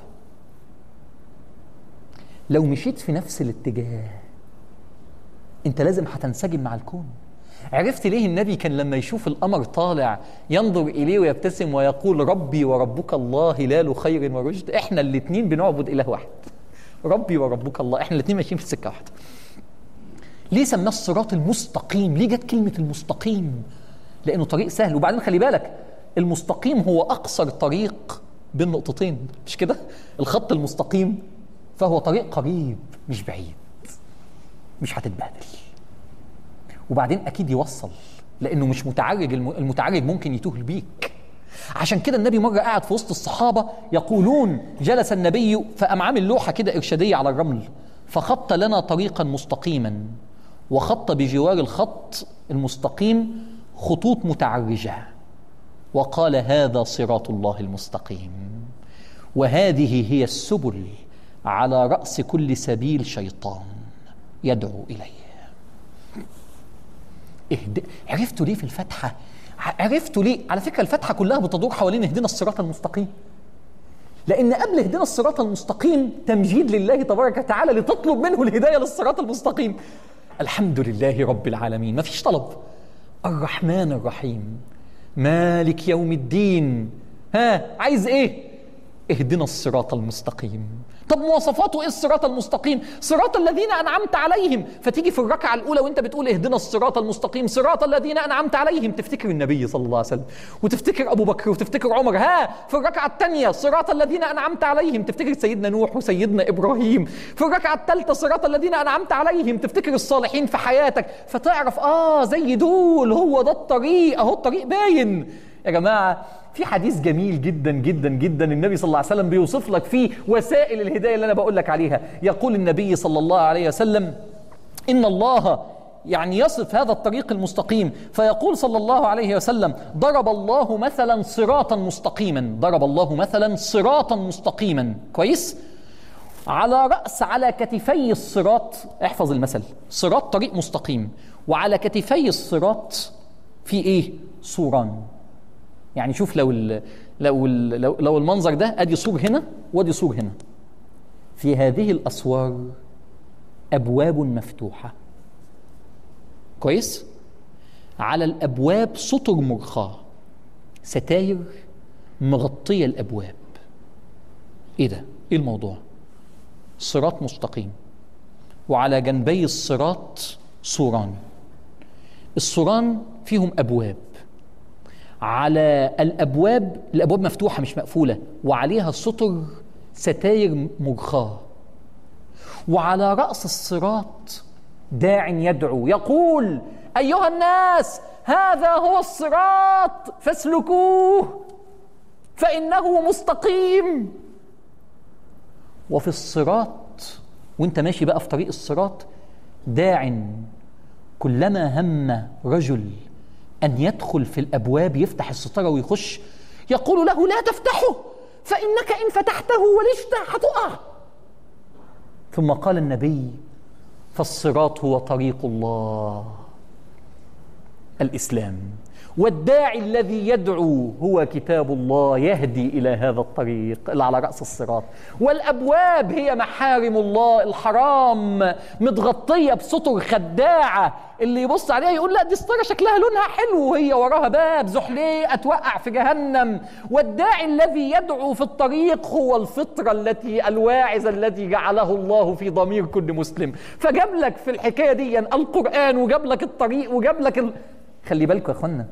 لو مشيت في نفس الاتجاه انت لازم هتنسجم مع الكون عرفت ليه النبي كان لما يشوف القمر طالع ينظر اليه ويبتسم ويقول ربي وربك الله هلال خير ورشد احنا الاثنين بنعبد اله واحد ربي وربك الله احنا الاثنين ماشيين في سكه واحده ليه سماه الصراط المستقيم ليه جت كلمه المستقيم لانه طريق سهل وبعدين خلي بالك المستقيم هو اقصر طريق بين نقطتين مش كده الخط المستقيم فهو طريق قريب مش بعيد مش هتتبهدل وبعدين اكيد يوصل لانه مش متعرج المتعرج ممكن يتوه بيك عشان كده النبي مره قاعد في وسط الصحابه يقولون جلس النبي فقام عامل لوحه كده ارشاديه على الرمل فخط لنا طريقا مستقيما وخط بجوار الخط المستقيم خطوط متعرجه وقال هذا صراط الله المستقيم وهذه هي السبل على راس كل سبيل شيطان يدعو اليه اهد... عرفتوا ليه في الفاتحه عرفتوا ليه على فكره الفاتحه كلها بتدور حوالين اهدنا الصراط المستقيم لان قبل اهدنا الصراط المستقيم تمجيد لله تبارك وتعالى لتطلب منه الهدايه للصراط المستقيم الحمد لله رب العالمين ما فيش طلب الرحمن الرحيم مالك يوم الدين ها عايز ايه اهدنا الصراط المستقيم طب مواصفاته ايه الصراط المستقيم صراط الذين انعمت عليهم فتيجي في الركعه الاولى وانت بتقول اهدنا الصراط المستقيم صراط الذين انعمت عليهم تفتكر النبي صلى الله عليه وسلم وتفتكر ابو بكر وتفتكر عمر ها في الركعه الثانيه صراط الذين انعمت عليهم تفتكر سيدنا نوح وسيدنا ابراهيم في الركعه الثالثه صراط الذين انعمت عليهم تفتكر الصالحين في حياتك فتعرف اه زي دول هو ده الطريق اهو الطريق باين يا جماعه في حديث جميل جدا جدا جدا النبي صلى الله عليه وسلم بيوصف لك فيه وسائل الهدايه اللي انا بقول لك عليها يقول النبي صلى الله عليه وسلم ان الله يعني يصف هذا الطريق المستقيم فيقول صلى الله عليه وسلم ضرب الله مثلا صراطا مستقيما ضرب الله مثلا صراطا مستقيما كويس على رأس على كتفي الصراط احفظ المثل صراط طريق مستقيم وعلى كتفي الصراط في ايه سوران يعني شوف لو ال لو ال لو, لو المنظر ده ادي سور هنا وادي سور هنا في هذه الاسوار ابواب مفتوحه كويس على الابواب سطر مرخاه ستاير مغطيه الابواب ايه ده ايه الموضوع صراط مستقيم وعلى جنبي الصراط سوران السوران فيهم ابواب على الابواب الابواب مفتوحه مش مقفوله وعليها سطر ستاير مرخاه وعلى راس الصراط داع يدعو يقول ايها الناس هذا هو الصراط فاسلكوه فانه مستقيم وفي الصراط وانت ماشي بقى في طريق الصراط داع كلما هم رجل أن يدخل في الأبواب يفتح الستارة ويخش يقول له لا تفتحه فإنك إن فتحته ولجت هتقع ثم قال النبي فالصراط هو طريق الله الإسلام والداعي الذي يدعو هو كتاب الله يهدي الى هذا الطريق اللي على راس الصراط والابواب هي محارم الله الحرام متغطيه بسطر خداعه اللي يبص عليها يقول لا دي ستاره شكلها لونها حلو وهي وراها باب زحليه اتوقع في جهنم والداعي الذي يدعو في الطريق هو الفطره التي الواعظ الذي جعله الله في ضمير كل مسلم فجاب لك في الحكايه دي القران وجاب لك الطريق وجاب لك ال... خلي بالكم يا اخوانا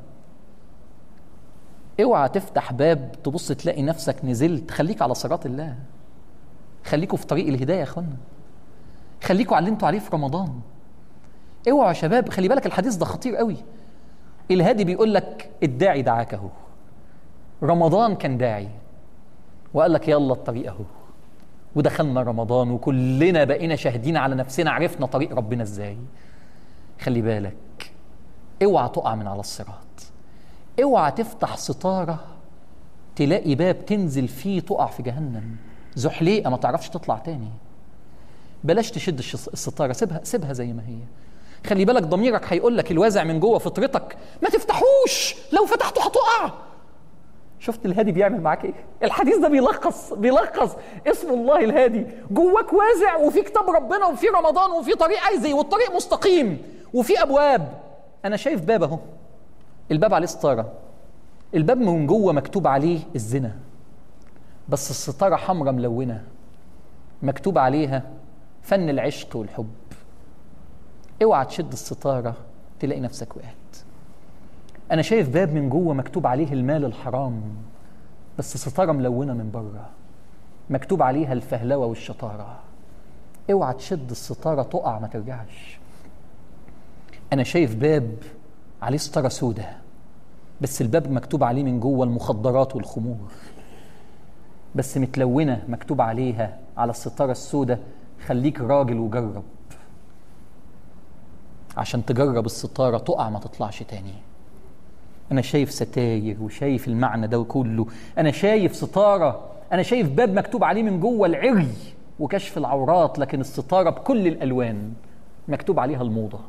اوعى تفتح باب تبص تلاقي نفسك نزلت خليك على صراط الله خليكوا في طريق الهدايه يا اخوانا خليكوا على اللي انتوا عليه في رمضان اوعوا يا شباب خلي بالك الحديث ده خطير قوي الهادي بيقول لك الداعي دعاك اهو رمضان كان داعي وقال لك يلا الطريق اهو ودخلنا رمضان وكلنا بقينا شاهدين على نفسنا عرفنا طريق ربنا ازاي خلي بالك اوعى تقع من على الصراط اوعى تفتح ستاره تلاقي باب تنزل فيه تقع في جهنم زحليقه ما تعرفش تطلع تاني بلاش تشد الستاره سيبها سيبها زي ما هي خلي بالك ضميرك هيقول لك الوازع من جوه فطرتك ما تفتحوش لو فتحته هتقع شفت الهادي بيعمل معاك ايه الحديث ده بيلخص بيلخص اسم الله الهادي جواك وازع وفي كتاب ربنا وفي رمضان وفي طريق عايز ايه والطريق مستقيم وفي ابواب انا شايف باب اهو الباب عليه ستاره الباب من جوه مكتوب عليه الزنا بس الستاره حمراء ملونه مكتوب عليها فن العشق والحب اوعى تشد الستاره تلاقي نفسك وقعت انا شايف باب من جوه مكتوب عليه المال الحرام بس ستاره ملونه من بره مكتوب عليها الفهلوه والشطاره اوعى تشد الستاره تقع ما ترجعش انا شايف باب عليه ستاره سودة بس الباب مكتوب عليه من جوه المخدرات والخمور بس متلونه مكتوب عليها على الستاره السوداء خليك راجل وجرب عشان تجرب الستاره تقع ما تطلعش تاني أنا شايف ستاير وشايف المعنى ده كله أنا شايف ستارة أنا شايف باب مكتوب عليه من جوه العري وكشف العورات لكن الستارة بكل الألوان مكتوب عليها الموضة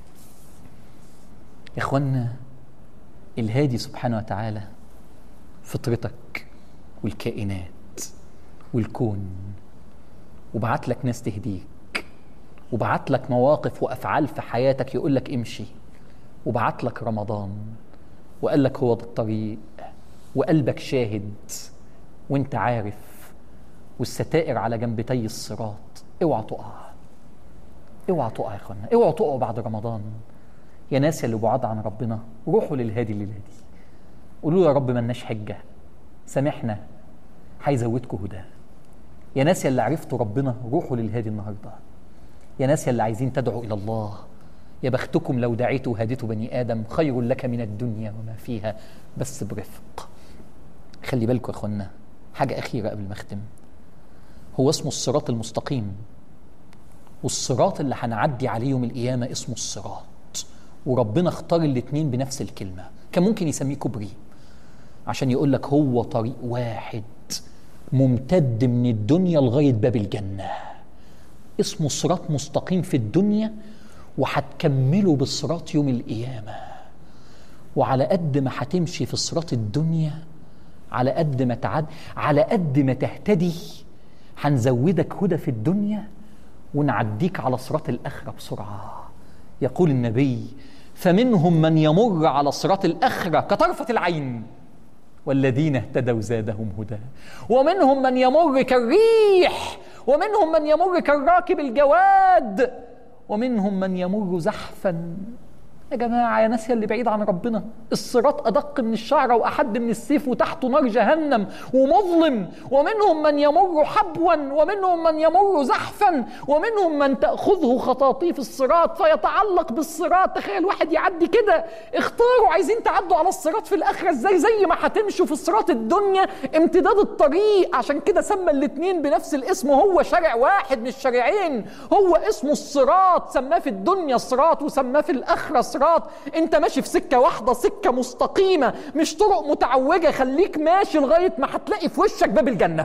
يا إخوانا الهادي سبحانه وتعالى فطرتك والكائنات والكون وبعت لك ناس تهديك وبعت لك مواقف وافعال في حياتك يقول لك امشي وبعت لك رمضان وقال لك هو ده الطريق وقلبك شاهد وانت عارف والستائر على جنبتي الصراط اوعى تقع اوعى تقع يا اخوانا اوعى تقعوا بعد رمضان يا ناس اللي بعاد عن ربنا روحوا للهادي الليله دي قولوا يا رب ملناش حجه سامحنا هيزودكم هدى يا ناس اللي عرفتوا ربنا روحوا للهادي النهارده يا ناس اللي عايزين تدعوا الى الله يا بختكم لو دعيتوا وهديتوا بني ادم خير لك من الدنيا وما فيها بس برفق خلي بالكم يا اخوانا حاجه اخيره قبل ما اختم هو اسمه الصراط المستقيم والصراط اللي هنعدي عليه يوم القيامه اسمه الصراط وربنا اختار الاتنين بنفس الكلمه كان ممكن يسميه كوبري عشان يقول لك هو طريق واحد ممتد من الدنيا لغايه باب الجنه اسمه صراط مستقيم في الدنيا وهتكمله بالصراط يوم القيامه وعلى قد ما هتمشي في صراط الدنيا على قد ما تعد على قد ما تهتدي هنزودك هدى في الدنيا ونعديك على صراط الاخره بسرعه يقول النبي فمنهم من يمر على صراط الاخره كطرفه العين والذين اهتدوا زادهم هدى ومنهم من يمر كالريح ومنهم من يمر كالراكب الجواد ومنهم من يمر زحفا يا جماعة يا ناس اللي بعيد عن ربنا الصراط أدق من الشعرة وأحد من السيف وتحته نار جهنم ومظلم ومنهم من يمر حبوا ومنهم من يمر زحفا ومنهم من تأخذه خطاطيف الصراط فيتعلق بالصراط تخيل واحد يعدي كده اختاروا عايزين تعدوا على الصراط في الآخرة ازاي زي ما هتمشوا في صراط الدنيا امتداد الطريق عشان كده سمى الاتنين بنفس الاسم هو شارع واحد مش شارعين هو اسمه الصراط سماه في الدنيا صراط وسماه في الآخرة صراط انت ماشي في سكه واحده سكه مستقيمه مش طرق متعوجه خليك ماشي لغايه ما هتلاقي في وشك باب الجنه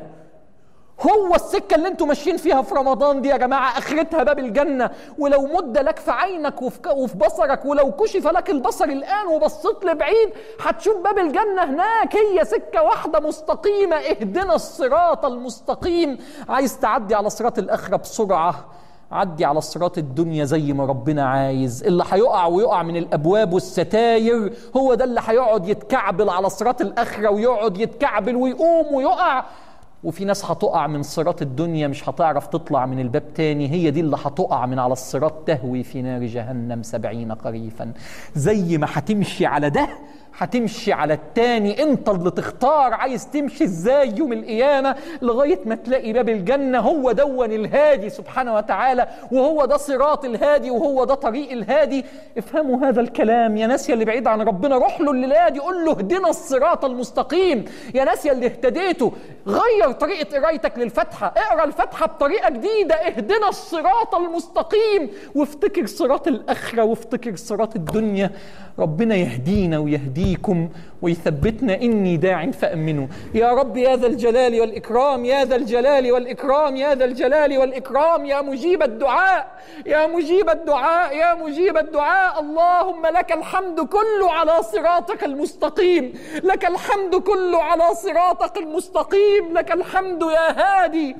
هو السكة اللي انتوا ماشيين فيها في رمضان دي يا جماعة اخرتها باب الجنة ولو مد لك في عينك وفي, وفي بصرك ولو كشف لك البصر الآن وبصيت لبعيد هتشوف باب الجنة هناك هي سكة واحدة مستقيمة اهدنا الصراط المستقيم عايز تعدي على صراط الآخرة بسرعة عدي على صراط الدنيا زي ما ربنا عايز اللي هيقع ويقع من الابواب والستاير هو ده اللي هيقعد يتكعبل على صراط الاخره ويقعد يتكعبل ويقوم ويقع وفي ناس هتقع من صراط الدنيا مش هتعرف تطلع من الباب تاني هي دي اللي هتقع من على الصراط تهوي في نار جهنم سبعين قريفا زي ما هتمشي على ده هتمشي على التاني انت اللي تختار عايز تمشي ازاي يوم القيامه لغايه ما تلاقي باب الجنه هو دون الهادي سبحانه وتعالى وهو ده صراط الهادي وهو ده طريق الهادي افهموا هذا الكلام يا ناس اللي بعيد عن ربنا روح له الليله دي قول له اهدنا الصراط المستقيم يا ناس اللي اهتديتوا غير طريقه قرايتك للفاتحه اقرا الفاتحه بطريقه جديده اهدنا الصراط المستقيم وافتكر صراط الاخره وافتكر صراط الدنيا ربنا يهدينا ويهديكم ويثبتنا إني داع فأمنوا يا رب يا ذا الجلال والإكرام يا ذا الجلال والإكرام يا ذا الجلال والإكرام يا مجيب الدعاء يا مجيب الدعاء يا مجيب الدعاء اللهم لك الحمد كله على صراطك المستقيم لك الحمد كله على صراطك المستقيم لك الحمد يا هادي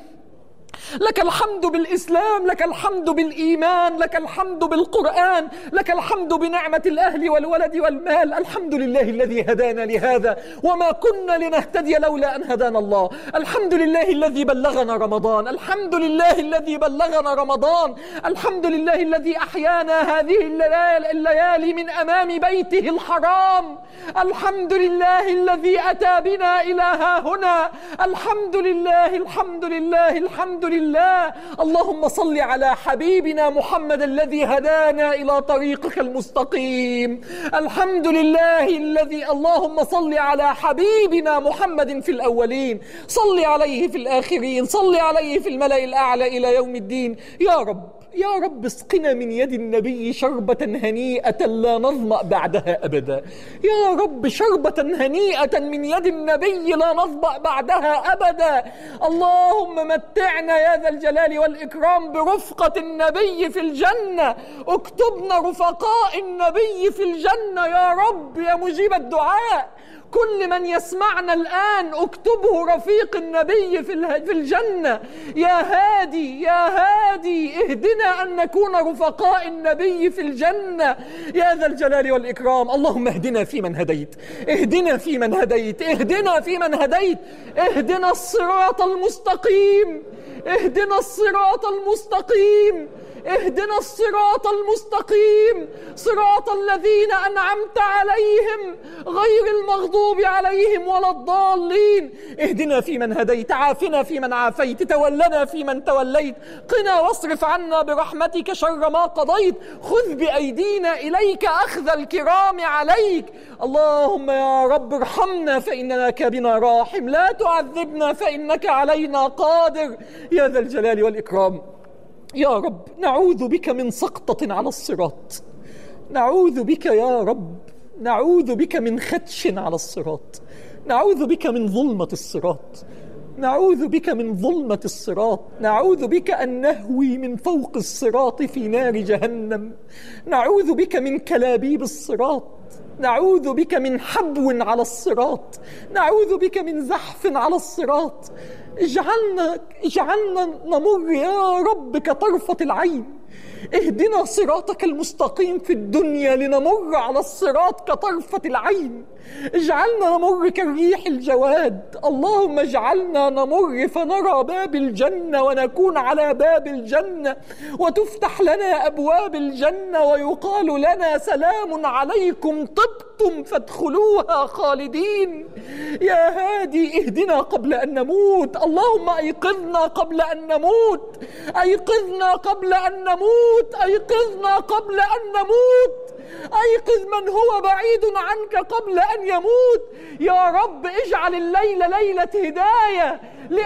لك الحمد بالاسلام لك الحمد بالايمان لك الحمد بالقران لك الحمد بنعمه الاهل والولد والمال الحمد لله الذي هدانا لهذا وما كنا لنهتدي لولا ان هدانا الله الحمد لله الذي بلغنا رمضان الحمد لله الذي بلغنا رمضان الحمد لله الذي احيانا هذه الليالي من امام بيته الحرام الحمد لله الذي اتى بنا الى ها هنا الحمد لله الحمد لله الحمد لله اللهم صل على حبيبنا محمد الذي هدانا الى طريقك المستقيم الحمد لله الذي اللهم صل على حبيبنا محمد في الاولين صل عليه في الاخرين صل عليه في الملا الاعلى الى يوم الدين يا رب يا رب اسقنا من يد النبي شربة هنيئة لا نظمأ بعدها أبدا يا رب شربة هنيئة من يد النبي لا نظمأ بعدها أبدا اللهم متعنا يا ذا الجلال والإكرام برفقة النبي في الجنة اكتبنا رفقاء النبي في الجنة يا رب يا مجيب الدعاء كل من يسمعنا الآن اكتبه رفيق النبي في في الجنة يا هادي يا هادي اهدنا أن نكون رفقاء النبي في الجنة يا ذا الجلال والإكرام اللهم اهدنا فيمن هديت اهدنا فيمن هديت اهدنا فيمن هديت اهدنا الصراط المستقيم اهدنا الصراط المستقيم اهدنا الصراط المستقيم صراط الذين انعمت عليهم غير المغضوب عليهم ولا الضالين اهدنا فيمن هديت عافنا فيمن عافيت تولنا فيمن توليت قنا واصرف عنا برحمتك شر ما قضيت خذ بايدينا اليك اخذ الكرام عليك اللهم يا رب ارحمنا فانك بنا راحم لا تعذبنا فانك علينا قادر يا ذا الجلال والاكرام يا رب نعوذ بك من سقطة على الصراط نعوذ بك يا رب نعوذ بك من خدش على الصراط نعوذ بك من ظلمة الصراط نعوذ بك من ظلمة الصراط نعوذ بك أن نهوي من فوق الصراط في نار جهنم نعوذ بك من كلابيب الصراط نعوذ بك من حبو على الصراط نعوذ بك من زحف على الصراط اجعلنا اجعلنا نمر يا رب كطرفة العين اهدنا صراطك المستقيم في الدنيا لنمر على الصراط كطرفة العين اجعلنا نمر كالريح الجواد اللهم اجعلنا نمر فنرى باب الجنة ونكون على باب الجنة وتفتح لنا أبواب الجنة ويقال لنا سلام عليكم طبتم فادخلوها خالدين يا هادي اهدنا قبل أن نموت اللهم أيقظنا قبل أن نموت أيقظنا قبل أن نموت أيقظنا قبل أن نموت أيقظ من هو بعيد عنك قبل أن يموت يا رب اجعل الليلة ليلة هداية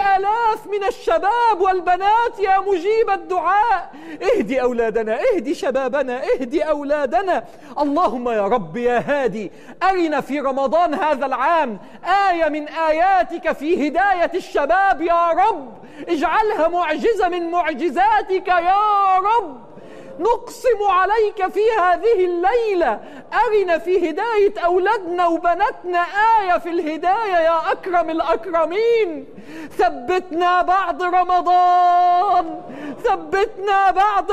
لآلاف من الشباب والبنات يا مجيب الدعاء اهدي أولادنا اهدي شبابنا اهدي أولادنا اللهم يا رب يا هادي أرنا في رمضان هذا العام آية من آياتك في هداية الشباب يا رب اجعلها معجزة من معجزاتك يا رب نقسم عليك في هذه الليلة أرنا في هداية أولادنا وبناتنا آية في الهداية يا أكرم الأكرمين ثبتنا بعد رمضان ثبتنا بعد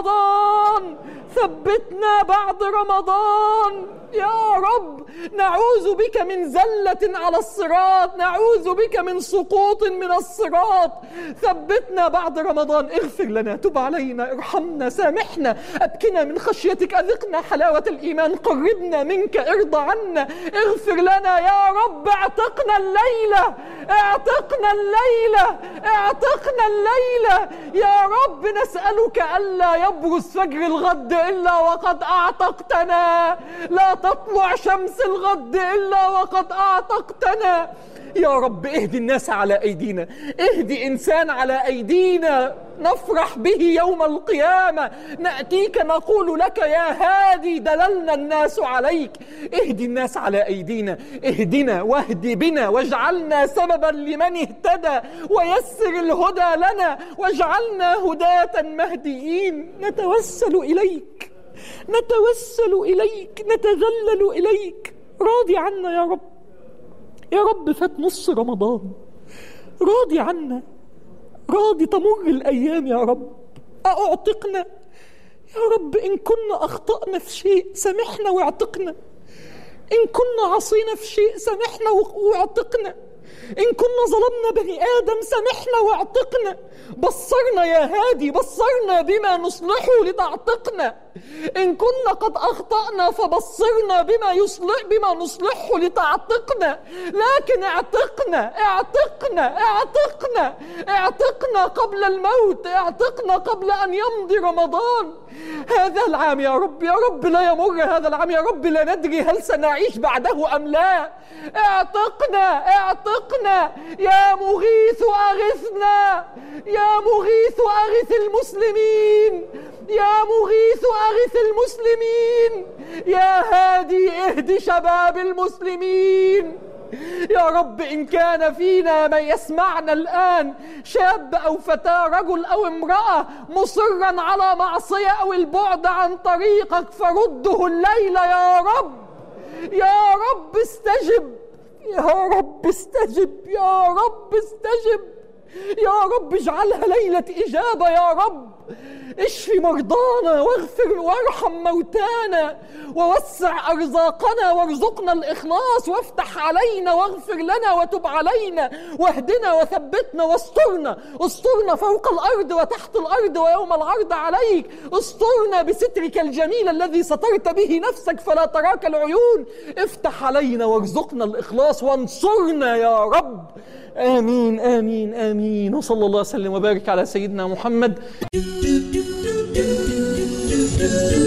رمضان ثبتنا بعد رمضان يا رب نعوذ بك من زلة على الصراط نعوذ بك من سقوط من الصراط ثبتنا بعد رمضان اغفر لنا تب علينا ارحمنا سامحنا ابكنا من خشيتك اذقنا حلاوة الايمان قربنا منك ارضى عنا اغفر لنا يا رب اعتقنا الليلة اعتقنا الليلة اعتقنا الليلة يا رب نسألك ألا يبرز فجر الغد إلا وقد أعتقتنا لا تطلع شمس الغد إلا وقد أعتقتنا يا رب اهدي الناس على أيدينا اهدي إنسان على أيدينا نفرح به يوم القيامة نأتيك نقول لك يا هادي دللنا الناس عليك اهدي الناس على أيدينا اهدنا واهدي بنا واجعلنا سببا لمن اهتدى ويسر الهدى لنا واجعلنا هداة مهديين نتوسل إليك نتوسل إليك نتذلل إليك راضي عنا يا رب يا رب فات نص رمضان راضي عنا راضي تمر الأيام يا رب أعتقنا يا رب إن كنا أخطأنا في شيء سامحنا واعتقنا إن كنا عصينا في شيء سامحنا واعتقنا إن كنا ظلمنا بني آدم سامحنا واعتقنا بصرنا يا هادي بصرنا بما نصلحه لتعتقنا إن كنا قد أخطأنا فبصرنا بما يصلح بما نصلحه لتعتقنا لكن اعتقنا اعتقنا اعتقنا اعتقنا قبل الموت اعتقنا قبل أن يمضي رمضان هذا العام يا رب يا رب لا يمر هذا العام يا رب لا ندري هل سنعيش بعده أم لا اعتقنا اعتقنا يا مغيث أغثنا يا مغيث أغث المسلمين يا مغيث أغث المسلمين يا هادي اهد شباب المسلمين يا رب إن كان فينا من يسمعنا الآن شاب أو فتاة رجل أو امرأة مصرا على معصية أو البعد عن طريقك فرده الليلة يا رب يا رب استجب يا رب استجب يا رب استجب يا رب اجعلها ليلة إجابة يا رب اشف مرضانا واغفر وارحم موتانا ووسع أرزاقنا وارزقنا الإخلاص وافتح علينا واغفر لنا وتب علينا واهدنا وثبتنا واسترنا استرنا فوق الأرض وتحت الأرض ويوم العرض عليك استرنا بسترك الجميل الذي سترت به نفسك فلا تراك العيون افتح علينا وارزقنا الإخلاص وانصرنا يا رب آمين آمين آمين وصلى الله وسلم وبارك على سيدنا محمد do do do do do do